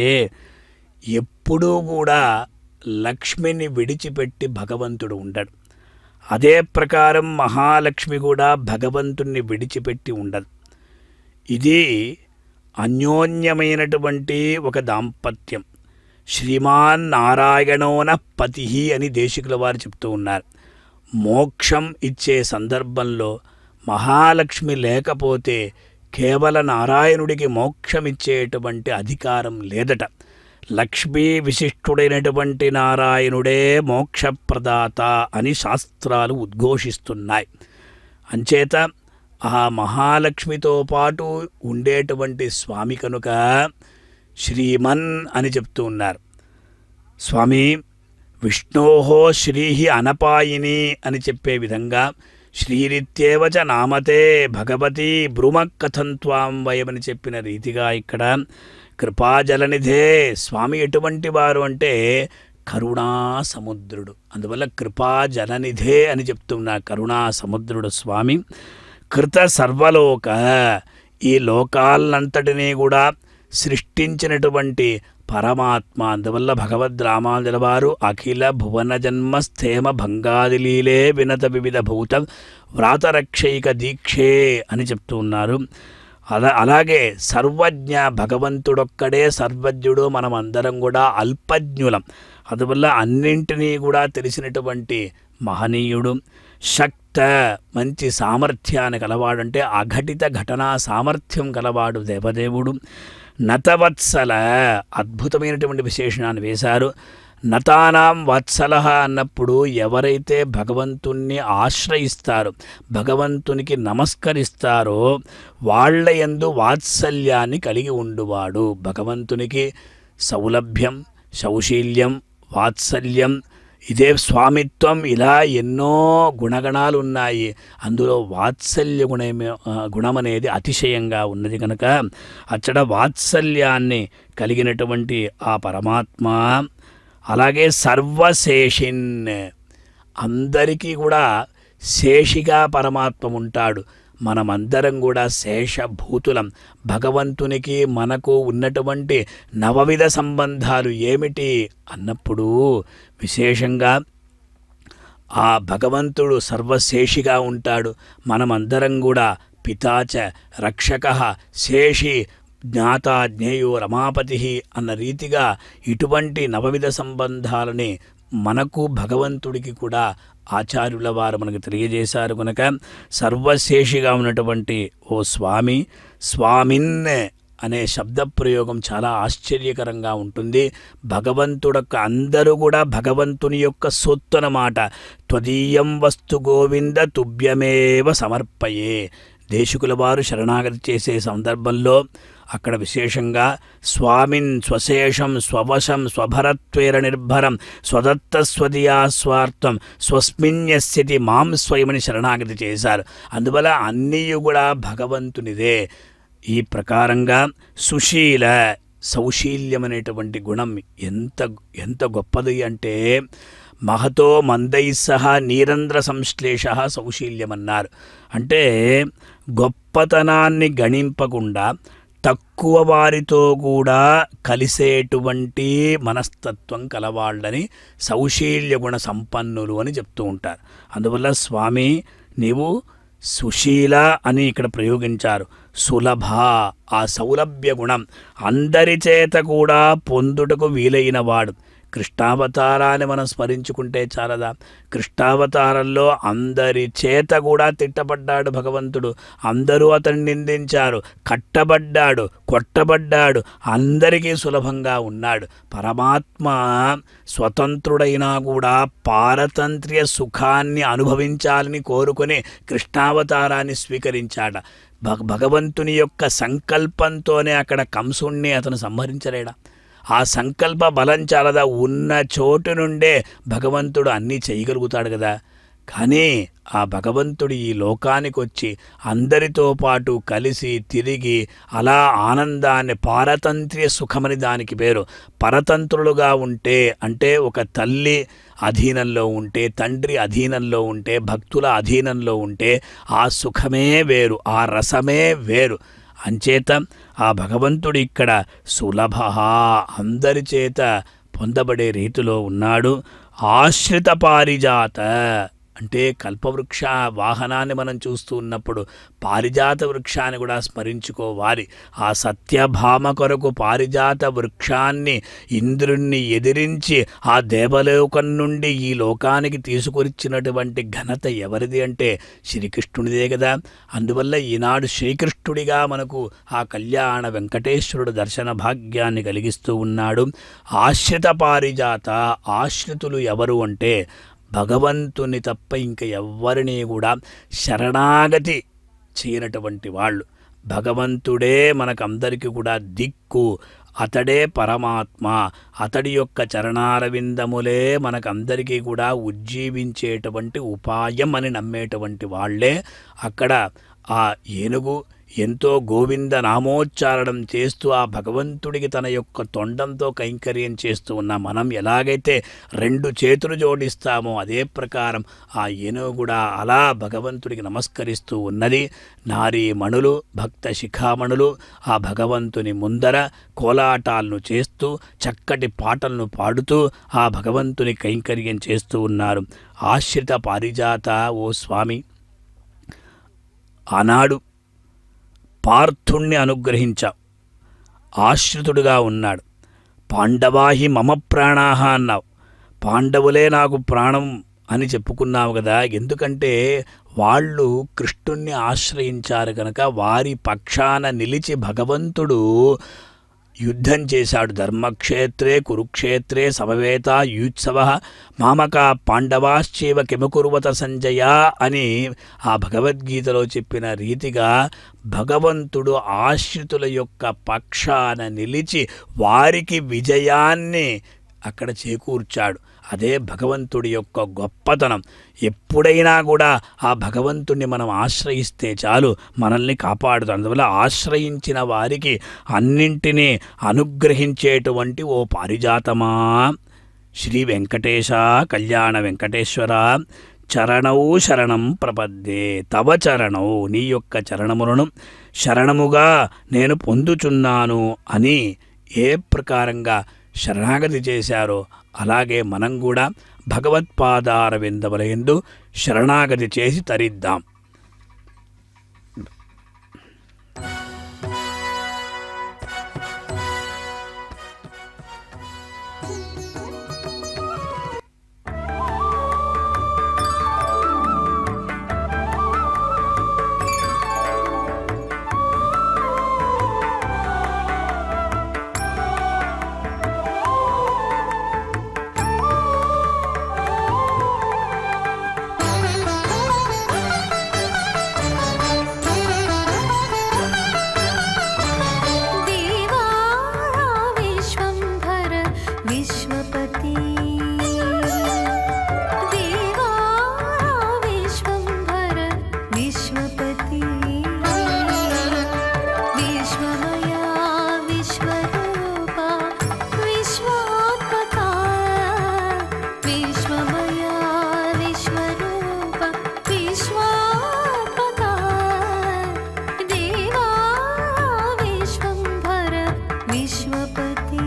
ఎప్పుడూ కూడా లక్ష్మిని విడిచిపెట్టి భగవంతుడు ఉండడు అదే ప్రకారం మహాలక్ష్మి కూడా భగవంతుణ్ణి విడిచిపెట్టి ఉండదు ఇది అన్యోన్యమైనటువంటి ఒక దాంపత్యం శ్రీమాన్ నారాయణోన పతి అని దేశికుల వారు చెప్తూ ఉన్నారు మోక్షం ఇచ్చే సందర్భంలో మహాలక్ష్మి లేకపోతే కేవల నారాయణుడికి మోక్షం ఇచ్చేటువంటి అధికారం లేదట లక్ష్మీ విశిష్టుడైనటువంటి నారాయణుడే మోక్షప్రదాత అని శాస్త్రాలు ఉద్ఘోషిస్తున్నాయి అంచేత ఆ మహాలక్ష్మితో పాటు ఉండేటువంటి స్వామి కనుక శ్రీమన్ అని చెప్తూ ఉన్నారు స్వామి విష్ణోహో శ్రీ అనపాయిని అని చెప్పే విధంగా శ్రీరిత్యేవచ నామతే భగవతి బ్రుమ కథం త్వాం వయమని చెప్పిన రీతిగా ఇక్కడ కృపాజలనిధే స్వామి ఎటువంటి వారు అంటే కరుణా సముద్రుడు అందువల్ల కృపాజలనిధే అని చెప్తున్నా కరుణా సముద్రుడు స్వామి కృత సర్వలోక ఈ లోకాలంతటినీ కూడా సృష్టించినటువంటి పరమాత్మ అందువల్ల భగవద్ రామానుజుల వారు అఖిల భువన జన్మ స్థేమ భంగాదిలీలే వినత వివిధ భూత వ్రాతరక్షైక దీక్షే అని చెప్తూ ఉన్నారు అలా అలాగే సర్వజ్ఞ భగవంతుడొక్కడే సర్వజ్ఞుడు మనం అందరం కూడా అల్పజ్ఞులం అందువల్ల అన్నింటినీ కూడా తెలిసినటువంటి మహనీయుడు శక్త మంచి సామర్థ్యాన్ని కలవాడంటే అఘటిత ఘటనా సామర్థ్యం కలవాడు దేవదేవుడు నతవత్సల అద్భుతమైనటువంటి విశేషణాన్ని వేశారు నతానాం వత్సల అన్నప్పుడు ఎవరైతే భగవంతుణ్ణి ఆశ్రయిస్తారో భగవంతునికి నమస్కరిస్తారో వాళ్ళ యందు వాత్సల్యాన్ని కలిగి ఉండువాడు భగవంతునికి సౌలభ్యం సౌశీల్యం వాత్సల్యం ఇదే స్వామిత్వం ఇలా ఎన్నో గుణగణాలు ఉన్నాయి అందులో వాత్సల్య గుణమే ఆ, గుణం అనేది అతిశయంగా ఉన్నది కనుక అచ్చట వాత్సల్యాన్ని కలిగినటువంటి ఆ పరమాత్మ అలాగే సర్వశేషిన్ అందరికీ కూడా శేషిగా పరమాత్మ ఉంటాడు మనమందరం కూడా శేషభూతులం భగవంతునికి మనకు ఉన్నటువంటి నవవిధ సంబంధాలు ఏమిటి అన్నప్పుడు విశేషంగా ఆ భగవంతుడు సర్వశేషిగా ఉంటాడు మనమందరం కూడా పితాచ రక్షక శేషి జ్ఞాత జ్ఞేయో రమాపతి అన్న రీతిగా ఇటువంటి నవవిధ సంబంధాలని మనకు భగవంతుడికి కూడా ఆచార్యుల వారు మనకు తెలియజేశారు కనుక సర్వశేషిగా ఉన్నటువంటి ఓ స్వామి స్వామిన్ అనే శబ్ద ప్రయోగం చాలా ఆశ్చర్యకరంగా ఉంటుంది భగవంతుడొక్క అందరూ కూడా భగవంతుని యొక్క సొత్తు అన్నమాట త్వదీయం వస్తు గోవింద తుభ్యమేవ సమర్పయే దేశికుల వారు శరణాగతి చేసే సందర్భంలో అక్కడ విశేషంగా స్వామిన్ స్వశేషం స్వవశం స్వభరత్వేర నిర్భరం స్వదత్త స్వదీయా స్వార్థం స్వస్మిన్యస్థితి మాం స్వయమని శరణాగతి చేశారు అందువల్ల అన్నీ కూడా భగవంతునిదే ఈ ప్రకారంగా సుశీల సౌశీల్యం అనేటువంటి గుణం ఎంత ఎంత గొప్పది అంటే మహతో మందై సహా నీరంధ్ర సంశ్లేష సౌశీల్యం అన్నారు అంటే గొప్పతనాన్ని గణింపకుండా తక్కువ వారితో కూడా కలిసేటువంటి మనస్తత్వం కలవాళ్ళని సౌశీల్య గుణ సంపన్నులు అని చెప్తూ ఉంటారు అందువల్ల స్వామి నీవు సుశీల అని ఇక్కడ ప్రయోగించారు సులభ ఆ సౌలభ్య గుణం అందరి చేత కూడా పొందుటకు వీలైన వాడు కృష్ణావతారాన్ని మనం స్మరించుకుంటే చాలదా కృష్ణావతారంలో అందరి చేత కూడా తిట్టబడ్డాడు భగవంతుడు అందరూ అతన్ని నిందించారు కట్టబడ్డాడు కొట్టబడ్డాడు అందరికీ సులభంగా ఉన్నాడు పరమాత్మ స్వతంత్రుడైనా కూడా పారతంత్ర్య సుఖాన్ని అనుభవించాలని కోరుకొని కృష్ణావతారాన్ని స్వీకరించాడ భగ భగవంతుని యొక్క సంకల్పంతోనే అక్కడ కంసుణ్ణి అతను సంహరించలేడా ఆ సంకల్ప బలం చాలదా ఉన్న చోటు నుండే భగవంతుడు అన్నీ చేయగలుగుతాడు కదా కానీ ఆ భగవంతుడు ఈ లోకానికి వచ్చి అందరితో పాటు కలిసి తిరిగి అలా ఆనందాన్ని పారతంత్ర్య సుఖమని దానికి పేరు పరతంత్రులుగా ఉంటే అంటే ఒక తల్లి అధీనంలో ఉంటే తండ్రి అధీనంలో ఉంటే భక్తుల అధీనంలో ఉంటే ఆ సుఖమే వేరు ఆ రసమే వేరు అంచేత ఆ భగవంతుడు ఇక్కడ సులభ అందరి చేత పొందబడే రీతిలో ఉన్నాడు ఆశ్రిత పారిజాత అంటే కల్పవృక్ష వాహనాన్ని మనం చూస్తూ ఉన్నప్పుడు పారిజాత వృక్షాన్ని కూడా స్మరించుకోవాలి ఆ సత్యభామ కొరకు పారిజాత వృక్షాన్ని ఇంద్రుణ్ణి ఎదిరించి ఆ దేవలోకం నుండి ఈ లోకానికి తీసుకొచ్చినటువంటి ఘనత ఎవరిది అంటే శ్రీకృష్ణునిదే కదా అందువల్ల ఈనాడు శ్రీకృష్ణుడిగా మనకు ఆ కళ్యాణ వెంకటేశ్వరుడు దర్శన భాగ్యాన్ని కలిగిస్తూ ఉన్నాడు ఆశ్రిత పారిజాత ఆశ్రితులు ఎవరు అంటే భగవంతుని తప్ప ఇంక ఎవ్వరినీ కూడా శరణాగతి చేయనటువంటి వాళ్ళు భగవంతుడే మనకందరికీ కూడా దిక్కు అతడే పరమాత్మ అతడి యొక్క చరణారవిందములే మనకందరికీ కూడా ఉజ్జీవించేటువంటి ఉపాయం అని నమ్మేటువంటి వాళ్ళే అక్కడ ఆ ఏనుగు ఎంతో గోవింద నామోచ్చారణం చేస్తూ ఆ భగవంతుడికి తన యొక్క తొండంతో కైంకర్యం చేస్తూ ఉన్న మనం ఎలాగైతే రెండు చేతులు జోడిస్తామో అదే ప్రకారం ఆ ఏనుగు కూడా అలా భగవంతుడికి నమస్కరిస్తూ ఉన్నది నారీ మణులు భక్త శిఖామణులు ఆ భగవంతుని ముందర కోలాటాలను చేస్తూ చక్కటి పాటలను పాడుతూ ఆ భగవంతుని కైంకర్యం చేస్తూ ఉన్నారు ఆశ్రిత పారిజాత ఓ స్వామి ఆనాడు పార్థుణ్ణి అనుగ్రహించావు ఆశ్రితుడుగా ఉన్నాడు పాండవాహి మమ ప్రాణాహ అన్నావు పాండవులే నాకు ప్రాణం అని చెప్పుకున్నావు కదా ఎందుకంటే వాళ్ళు కృష్ణుణ్ణి ఆశ్రయించారు కనుక వారి పక్షాన నిలిచి భగవంతుడు యుద్ధం చేశాడు ధర్మక్షేత్రే కురుక్షేత్రే సమవేత యూత్సవ మామక పాండవాశ్చేవ కిమకురువత సంజయ అని ఆ భగవద్గీతలో చెప్పిన రీతిగా భగవంతుడు ఆశ్రితుల యొక్క పక్షాన నిలిచి వారికి విజయాన్ని అక్కడ చేకూర్చాడు అదే భగవంతుడి యొక్క గొప్పతనం ఎప్పుడైనా కూడా ఆ భగవంతుణ్ణి మనం ఆశ్రయిస్తే చాలు మనల్ని కాపాడుతాడు అందువల్ల ఆశ్రయించిన వారికి అన్నింటినీ అనుగ్రహించేటువంటి ఓ పారిజాతమా శ్రీ వెంకటేశ కళ్యాణ వెంకటేశ్వర చరణౌ శరణం ప్రపద్దే తవ చరణౌ నీ యొక్క చరణములను శరణముగా నేను పొందుచున్నాను అని ఏ ప్రకారంగా శరణాగతి చేశారో అలాగే మనం కూడా భగవత్పాదార విందములందు శరణాగతి చేసి తరిద్దాం देवा विश्वम्भर विश्वपति देवा विश्वम्भर विश्वपति विश्वमया विश्वरूपा विश्वात्मका विश्वमया विश्वरूपा विश्वात्मका देवा विश्वम्भर विश्वपति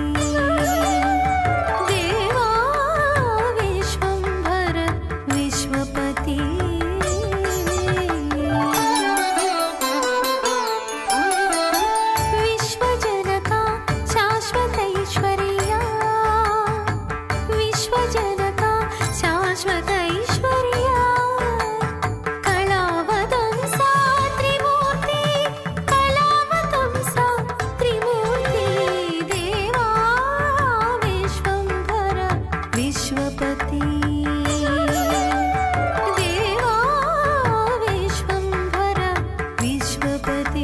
देवा विश्वम्भर विश्वपति विश्वजनका शाश्वतैश्वर्या विश्वजनका शाश्वतैश्वर्या कलावतं सा त्रिमूर्ति कलावतं सा त्रिमूर्ति देवा विश्वम्भर विश्वपति देवा विश्वम्भर विश्वपति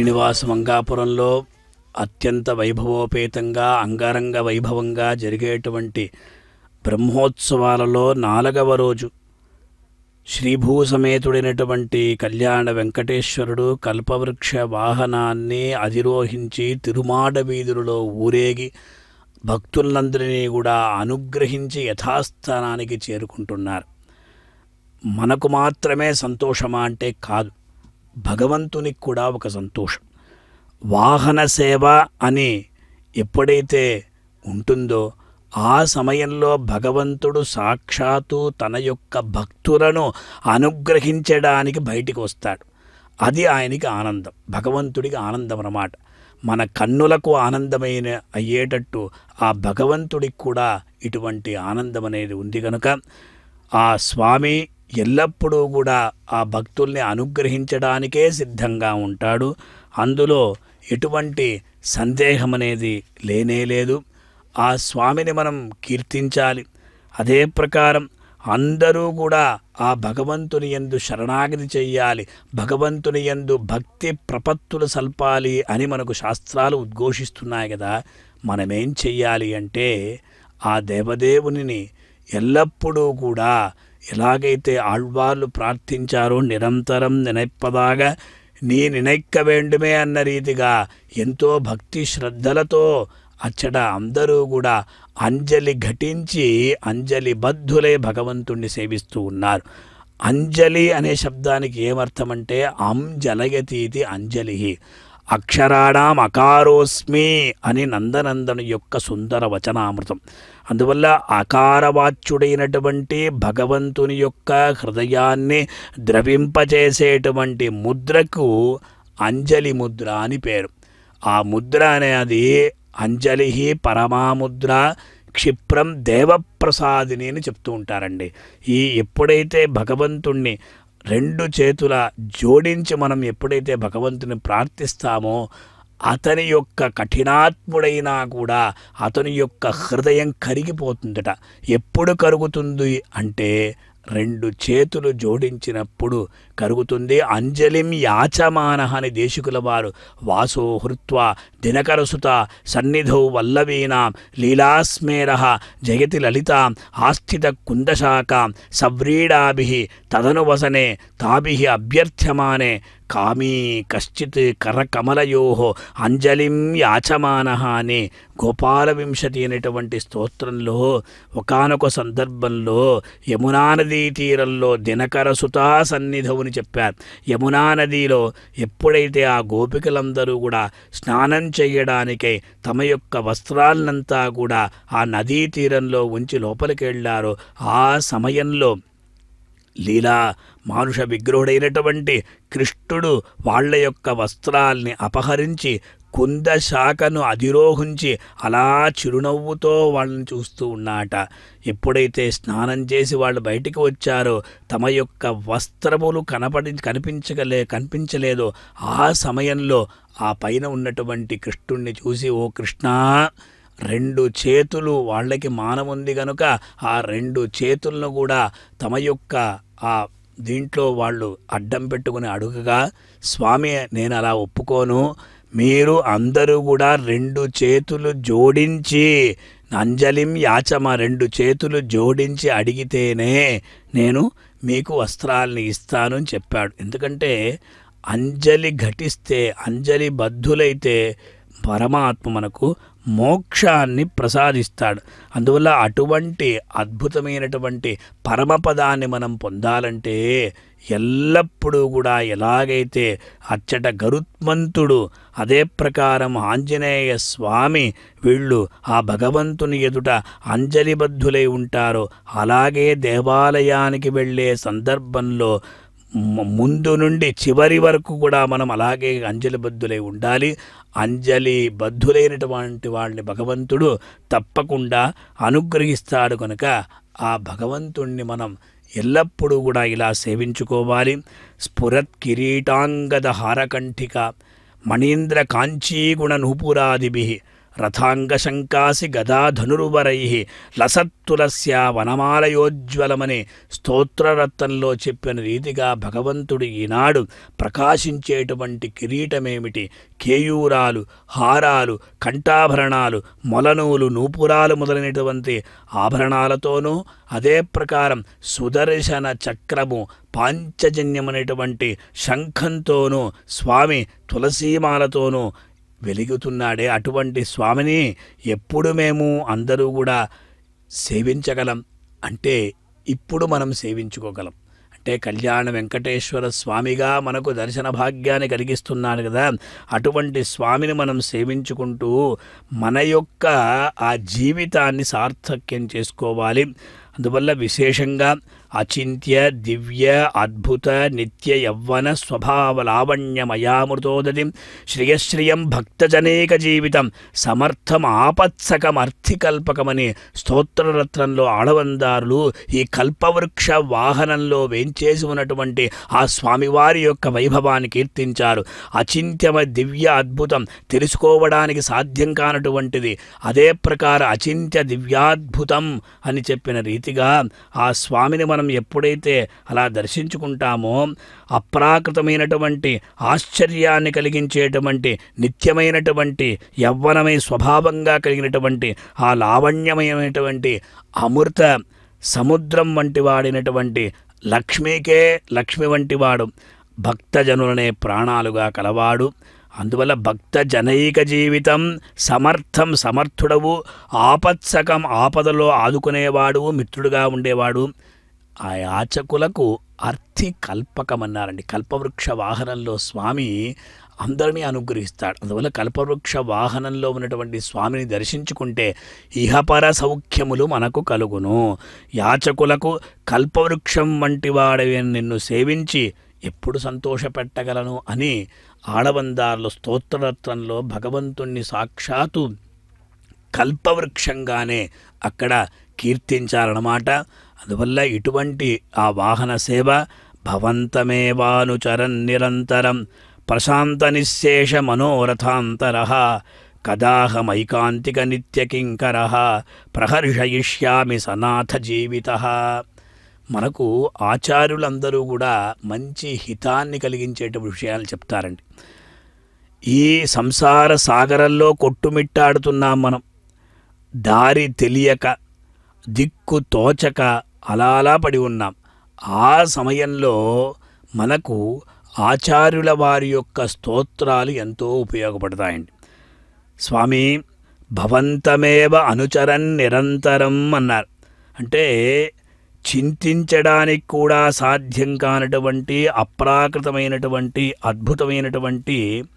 శ్రీనివాస మంగాపురంలో అత్యంత వైభవోపేతంగా అంగరంగ వైభవంగా జరిగేటువంటి బ్రహ్మోత్సవాలలో నాలుగవ రోజు శ్రీభూసమేతుడైనటువంటి కళ్యాణ వెంకటేశ్వరుడు కల్పవృక్ష వాహనాన్ని అధిరోహించి తిరుమాడ వీధులలో ఊరేగి భక్తులందరినీ కూడా అనుగ్రహించి యథాస్థానానికి చేరుకుంటున్నారు మనకు మాత్రమే సంతోషమా అంటే కాదు భగవంతునికి కూడా ఒక సంతోషం వాహన సేవ అని ఎప్పుడైతే ఉంటుందో ఆ సమయంలో భగవంతుడు సాక్షాత్తు తన యొక్క భక్తులను అనుగ్రహించడానికి బయటికి వస్తాడు అది ఆయనకి ఆనందం భగవంతుడికి ఆనందం అన్నమాట మన కన్నులకు ఆనందమైన అయ్యేటట్టు ఆ భగవంతుడికి కూడా ఇటువంటి ఆనందం అనేది ఉంది కనుక ఆ స్వామి ఎల్లప్పుడూ కూడా ఆ భక్తుల్ని అనుగ్రహించడానికే సిద్ధంగా ఉంటాడు అందులో ఎటువంటి సందేహం అనేది లేనే లేదు ఆ స్వామిని మనం కీర్తించాలి అదే ప్రకారం అందరూ కూడా ఆ భగవంతుని యందు శరణాగతి చెయ్యాలి భగవంతుని యందు భక్తి ప్రపత్తులు సల్పాలి అని మనకు శాస్త్రాలు ఉద్ఘోషిస్తున్నాయి కదా మనమేం చెయ్యాలి అంటే ఆ దేవదేవునిని ఎల్లప్పుడూ కూడా ఎలాగైతే ఆళ్వార్లు ప్రార్థించారో నిరంతరం నినైప్పదాగా నీ నినైక్క వేండుమే అన్న రీతిగా ఎంతో భక్తి శ్రద్ధలతో అచ్చట అందరూ కూడా అంజలి ఘటించి అంజలి బద్ధులై భగవంతుణ్ణి సేవిస్తూ ఉన్నారు అంజలి అనే శబ్దానికి ఏమర్థమంటే అంజలయతీతి అంజలి అక్షరాణం అకారోస్మి అని నందనందను యొక్క సుందర వచనామృతం అందువల్ల అకారవాచ్యుడైనటువంటి భగవంతుని యొక్క హృదయాన్ని ద్రవింపచేసేటువంటి ముద్రకు అంజలి ముద్ర అని పేరు ఆ ముద్ర అనేది అంజలి పరమాముద్ర క్షిప్రం దేవప్రసాదిని అని చెప్తూ ఉంటారండి ఈ ఎప్పుడైతే భగవంతుణ్ణి రెండు చేతుల జోడించి మనం ఎప్పుడైతే భగవంతుని ప్రార్థిస్తామో అతని యొక్క కఠినాత్ముడైనా కూడా అతని యొక్క హృదయం కరిగిపోతుందట ఎప్పుడు కరుగుతుంది అంటే రెండు చేతులు జోడించినప్పుడు కరుగుతుంది అంజలిం యాచమాన అని దేశికుల వారు వాసో హృత్వా దినకరసుత సన్నిధౌ వల్లవీనాం లీలాస్మేర జయతి లలితాం ఆస్థిత కుందశాకాం సవ్రీడాభి తదనువసనే తాభి అభ్యర్థ్యమానే కామీ కశ్చిత్ కరకమలయో అంజలిం యాచమాన అని గోపాల వింశతి అనేటువంటి స్తోత్రంలో ఒకానొక సందర్భంలో యమునా నదీ తీరంలో దినకర సుతా సన్నిధవుని చెప్పారు యమునా నదిలో ఎప్పుడైతే ఆ గోపికలందరూ కూడా స్నానం చేయడానికై తమ యొక్క వస్త్రాలనంతా కూడా ఆ నదీ తీరంలో ఉంచి లోపలికి వెళ్ళారో ఆ సమయంలో లీలా మానుష విగ్రహుడైనటువంటి కృష్ణుడు వాళ్ళ యొక్క వస్త్రాల్ని అపహరించి కుంద శాఖను అధిరోహించి అలా చిరునవ్వుతో వాళ్ళని చూస్తూ ఉన్నాట ఎప్పుడైతే స్నానం చేసి వాళ్ళు బయటికి వచ్చారో తమ యొక్క వస్త్రములు కనపడి కనిపించగలే కనిపించలేదో ఆ సమయంలో ఆ పైన ఉన్నటువంటి కృష్ణుణ్ణి చూసి ఓ కృష్ణా రెండు చేతులు వాళ్ళకి మానముంది గనుక ఆ రెండు చేతులను కూడా తమ యొక్క ఆ దీంట్లో వాళ్ళు అడ్డం పెట్టుకుని అడుగగా స్వామి నేను అలా ఒప్పుకోను మీరు అందరూ కూడా రెండు చేతులు జోడించి అంజలిం యాచమ రెండు చేతులు జోడించి అడిగితేనే నేను మీకు వస్త్రాల్ని ఇస్తాను అని చెప్పాడు ఎందుకంటే అంజలి ఘటిస్తే అంజలి బద్ధులైతే పరమాత్మ మనకు మోక్షాన్ని ప్రసాదిస్తాడు అందువల్ల అటువంటి అద్భుతమైనటువంటి పరమపదాన్ని మనం పొందాలంటే ఎల్లప్పుడూ కూడా ఎలాగైతే అచ్చట గరుత్మంతుడు అదే ప్రకారం ఆంజనేయ స్వామి వీళ్ళు ఆ భగవంతుని ఎదుట అంజలిబద్ధులై ఉంటారో అలాగే దేవాలయానికి వెళ్ళే సందర్భంలో మ- ముందు నుండి చివరి వరకు కూడా మనం అలాగే అంజలి బద్ధులై ఉండాలి అంజలి బద్ధులైనటువంటి వాళ్ళని భగవంతుడు తప్పకుండా అనుగ్రహిస్తాడు కనుక ఆ భగవంతుణ్ణి మనం ఎల్లప్పుడూ కూడా ఇలా సేవించుకోవాలి స్ఫురత్ కిరీటాంగద హారకంఠిక మణీంద్ర కాంచీగుణ నూపురాదిభి రథాంగశంకాసి గదాధనురువరై లసత్తులస్య వనమాలయోజ్వలమని స్తోత్రరత్నంలో చెప్పిన రీతిగా భగవంతుడు ఈనాడు ప్రకాశించేటువంటి కిరీటమేమిటి కేయూరాలు హారాలు కంఠాభరణాలు మొలనూలు నూపురాలు మొదలైనటువంటి ఆభరణాలతోనూ అదే ప్రకారం సుదర్శన చక్రము పాంచజన్యమనేటువంటి శంఖంతోనూ స్వామి తులసీమాలతోనూ వెలుగుతున్నాడే అటువంటి స్వామిని ఎప్పుడు మేము అందరూ కూడా సేవించగలం అంటే ఇప్పుడు మనం సేవించుకోగలం అంటే కళ్యాణ వెంకటేశ్వర స్వామిగా మనకు దర్శన భాగ్యాన్ని కలిగిస్తున్నాడు కదా అటువంటి స్వామిని మనం సేవించుకుంటూ మన యొక్క ఆ జీవితాన్ని సార్థక్యం చేసుకోవాలి అందువల్ల విశేషంగా అచింత్య దివ్య అద్భుత నిత్య యవ్వన స్వభావ లావణ్యమయామృతోదతి శ్రియశ్రియం భక్తజనేక జీవితం సమర్థం ఆపత్సకం అర్థికల్పకమని స్తోత్రరత్నంలో ఆడవందారులు ఈ కల్పవృక్ష వాహనంలో వేంచేసి ఉన్నటువంటి ఆ స్వామివారి యొక్క వైభవాన్ని కీర్తించారు అచింత్యమ దివ్య అద్భుతం తెలుసుకోవడానికి సాధ్యం కానటువంటిది అదే ప్రకారం అచింత్య దివ్యాద్భుతం అని చెప్పిన రీతిగా ఆ స్వామిని మనం ఎప్పుడైతే అలా దర్శించుకుంటామో అప్రాకృతమైనటువంటి ఆశ్చర్యాన్ని కలిగించేటువంటి నిత్యమైనటువంటి యవ్వనమై స్వభావంగా కలిగినటువంటి ఆ లావణ్యమైనటువంటి అమృత సముద్రం వంటి వాడినటువంటి లక్ష్మీకే లక్ష్మి వంటి వాడు భక్తజనులనే ప్రాణాలుగా కలవాడు అందువల్ల భక్త జనైక జీవితం సమర్థం సమర్థుడవు ఆపత్సకం ఆపదలో ఆదుకునేవాడు మిత్రుడుగా ఉండేవాడు ఆ యాచకులకు అర్థి కల్పకమన్నారండి కల్పవృక్ష వాహనంలో స్వామి అందరినీ అనుగ్రహిస్తాడు అందువల్ల కల్పవృక్ష వాహనంలో ఉన్నటువంటి స్వామిని దర్శించుకుంటే ఇహపర సౌఖ్యములు మనకు కలుగును యాచకులకు కల్పవృక్షం వంటి వాడవి నిన్ను సేవించి ఎప్పుడు సంతోషపెట్టగలను అని ఆడవందారులు స్తోత్రరత్నంలో భగవంతుణ్ణి సాక్షాత్తు కల్పవృక్షంగానే అక్కడ కీర్తించారన్నమాట అందువల్ల ఇటువంటి ఆ వాహన సేవ భవంతమేవానుచరన్ నిరంతరం ప్రశాంత నిశేష మనోరథాంతర కదాహమైకాంతిక నిత్యకింకర ప్రహర్షయిష్యామి సనాథ జీవిత మనకు ఆచార్యులందరూ కూడా మంచి హితాన్ని కలిగించేటువంటి విషయాలు చెప్తారండి ఈ సంసార సాగరంలో కొట్టుమిట్టాడుతున్నాం మనం దారి తెలియక దిక్కు తోచక అలా అలా పడి ఉన్నాం ఆ సమయంలో మనకు ఆచార్యుల వారి యొక్క స్తోత్రాలు ఎంతో ఉపయోగపడతాయండి స్వామి భవంతమేవ అనుచరన్ నిరంతరం అన్నారు అంటే చింతించడానికి కూడా సాధ్యం కానటువంటి అప్రాకృతమైనటువంటి అద్భుతమైనటువంటి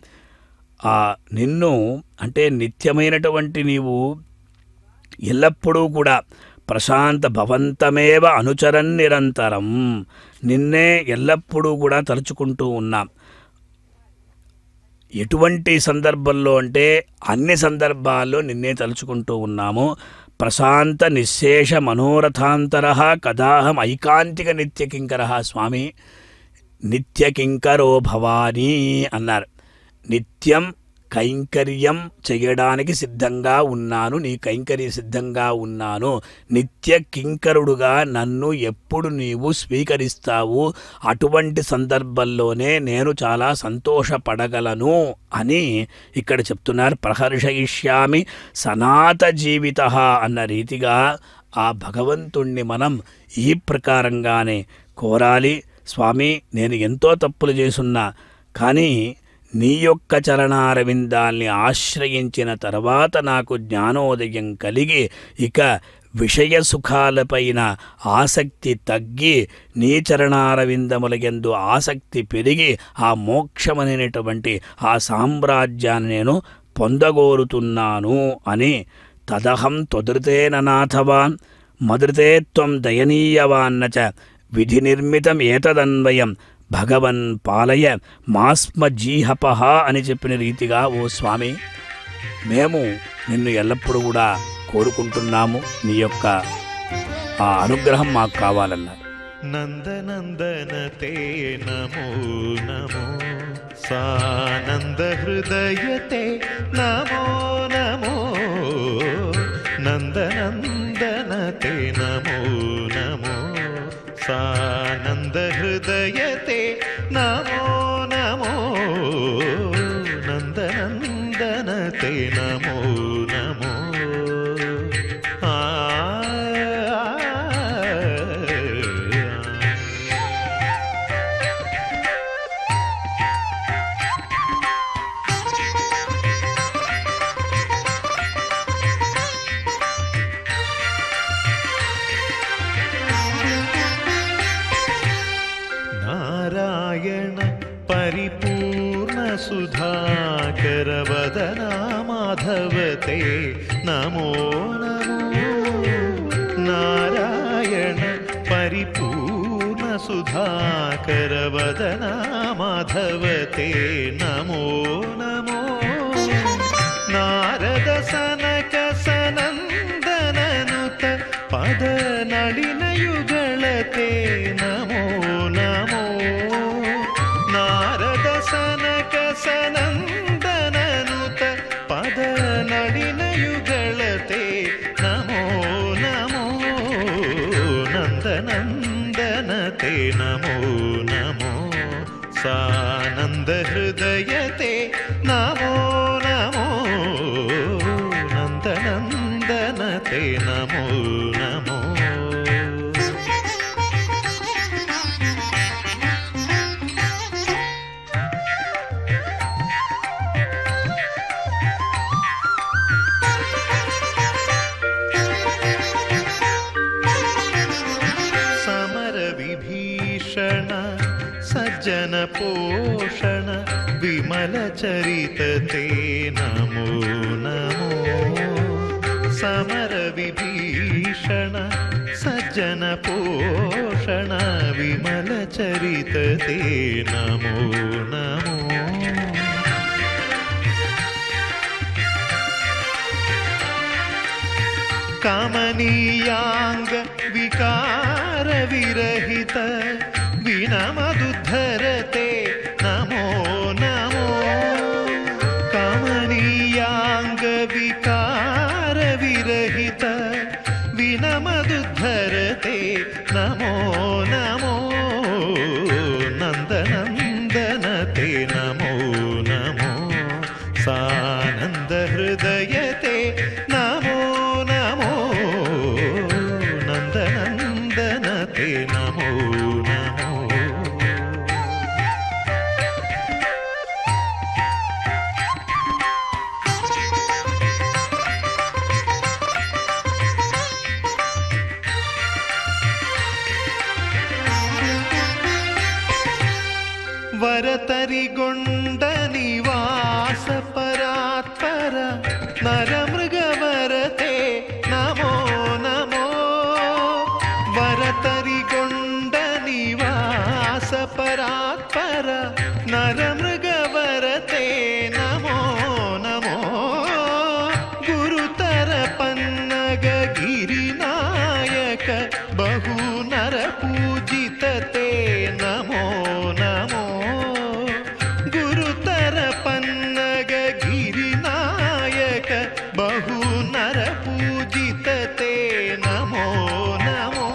ఆ నిన్ను అంటే నిత్యమైనటువంటి నీవు ఎల్లప్పుడూ కూడా ప్రశాంత భవంతమేవ అనుచరన్ నిరంతరం నిన్నే ఎల్లప్పుడూ కూడా తలుచుకుంటూ ఉన్నాం ఎటువంటి సందర్భంలో అంటే అన్ని సందర్భాల్లో నిన్నే తలుచుకుంటూ ఉన్నాము ప్రశాంత నిశేష మనోరథాంతర కదాహం ఐకాంతిక నిత్యకింకర స్వామి నిత్యకింకరో భవానీ అన్నారు నిత్యం కైంకర్యం చేయడానికి సిద్ధంగా ఉన్నాను నీ కైంకర్య సిద్ధంగా ఉన్నాను నిత్య కింకరుడుగా నన్ను ఎప్పుడు నీవు స్వీకరిస్తావు అటువంటి సందర్భంలోనే నేను చాలా సంతోషపడగలను అని ఇక్కడ చెప్తున్నారు ప్రహర్షయిష్యామి సనాత జీవిత అన్న రీతిగా ఆ భగవంతుణ్ణి మనం ఈ ప్రకారంగానే కోరాలి స్వామి నేను ఎంతో తప్పులు చేసున్నా కానీ నీ యొక్క చరణారవిందాల్ని ఆశ్రయించిన తర్వాత నాకు జ్ఞానోదయం కలిగి ఇక విషయ సుఖాలపైన ఆసక్తి తగ్గి నీ చరణారవిందములయందు ఆసక్తి పెరిగి ఆ మోక్షమనేటువంటి ఆ సామ్రాజ్యాన్ని నేను పొందగోరుతున్నాను అని తదహం త్వదృతేన నాథవాన్ మదృతే త్వం దయనీయవాన్న చ విధి నిర్మితం ఏతదన్వయం భగవన్ పాలయ మాస్మ జీహపహ అని చెప్పిన రీతిగా ఓ స్వామి మేము నిన్ను ఎల్లప్పుడూ కూడా కోరుకుంటున్నాము నీ యొక్క ఆ అనుగ్రహం మాకు కావాలన్నారు నందనందన తే నమో నమో సానంద హృదయ తే నమో నమో ते नमो नमो सानन्दहृदयते नमो नमो नन्दनन्दन ते नमो नमो आ नारायण परिपूर्णसुधाकरवदना माधवते नमो नमो नारायण परिपूर्णसुधाकरवदना माधवते नमो नमो नारद सनक सनन्दननुत पदनलिनयुगलते नमो नमो नारद सनक सनन्दननुत पदनलिनयुगलते नमो नमो नन्दनन्दनते नमो नमो सानन्दहृदयते नमो नमो नन्दनन्दनते नमो नमो समरविभीषण सज्जनपोषण विमलचरितते नमो नमो समरविभीषण सज्जनपोषण विमलचरितते नमो नमो कमनीयाङ्ग विकारविरहित विनमदुद्धरते नमो नमो कमनीयाङ्ग विकारविरहित विनमदुद्धरते नमो नमो नन्दनन्दनते नमो नमो सानन्दहृदयते नमो नमो नन्दनन्दनते नमो नमो ವರತರಿಗೊಂಡ ನಿವಾಸ ಪರಾತ್ಪರ ನರಮೃಗವರತೆ ನಮೋ ನಮೋ ವರತರಿಗೊಂಡ ನಿವಾಸ ಪರಾತ್ಪರ ನರಮೃಗವರತೆ ನಮೋ ನಮೋ ಗುರುತರ ಪನ್ನಗ ಗಿರಿನಾಯಕ ಬಹು ನರ ಪೂಜಿತತೆ ನಮೋ ನಮೋ ಗುರುತರ ಪನ್ನಗ ಗಿರಿನಾಯಕ ಬಹು ನರ ಪೂಜಿತತೆ ನಮೋ ನಮೋ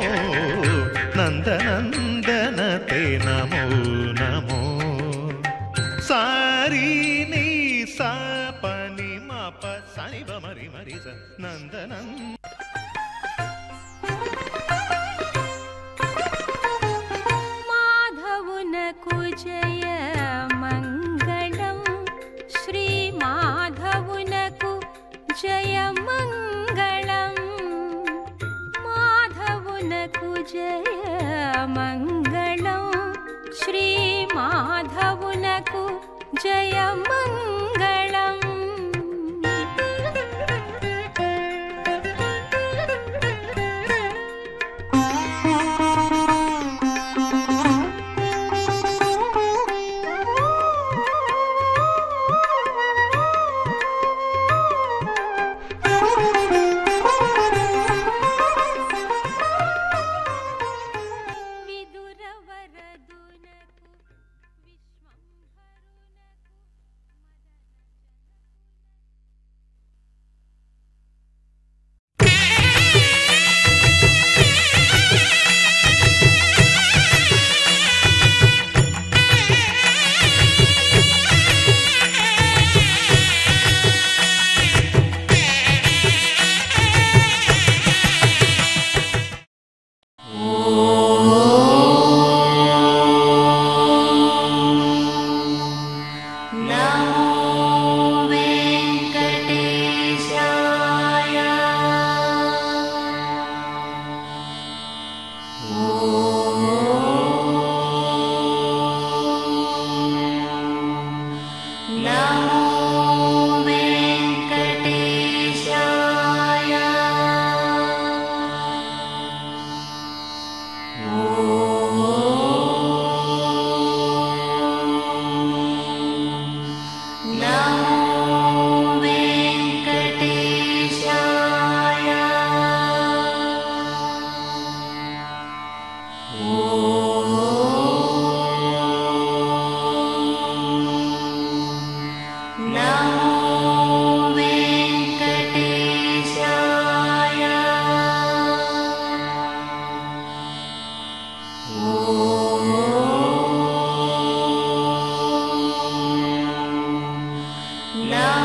ನಂದನಂದನತೆ ನಮೋ ನಮೋ ಸಾರಿ ನೀ ಸಾ ಪನಿ ಮಪ ಸನಿ ಬ ಮರಿ ಮರಿ ಸ ನಂದನಂದ మాధవునకు జయ మంగళం శ్రీ మాధవునకు జయ మంగళం మాధవునకు జయ మంగళం శ్రీ మాధవునకు జయ మంగళం విదురవరదునకు విశ్వంభరునకు మదన నమో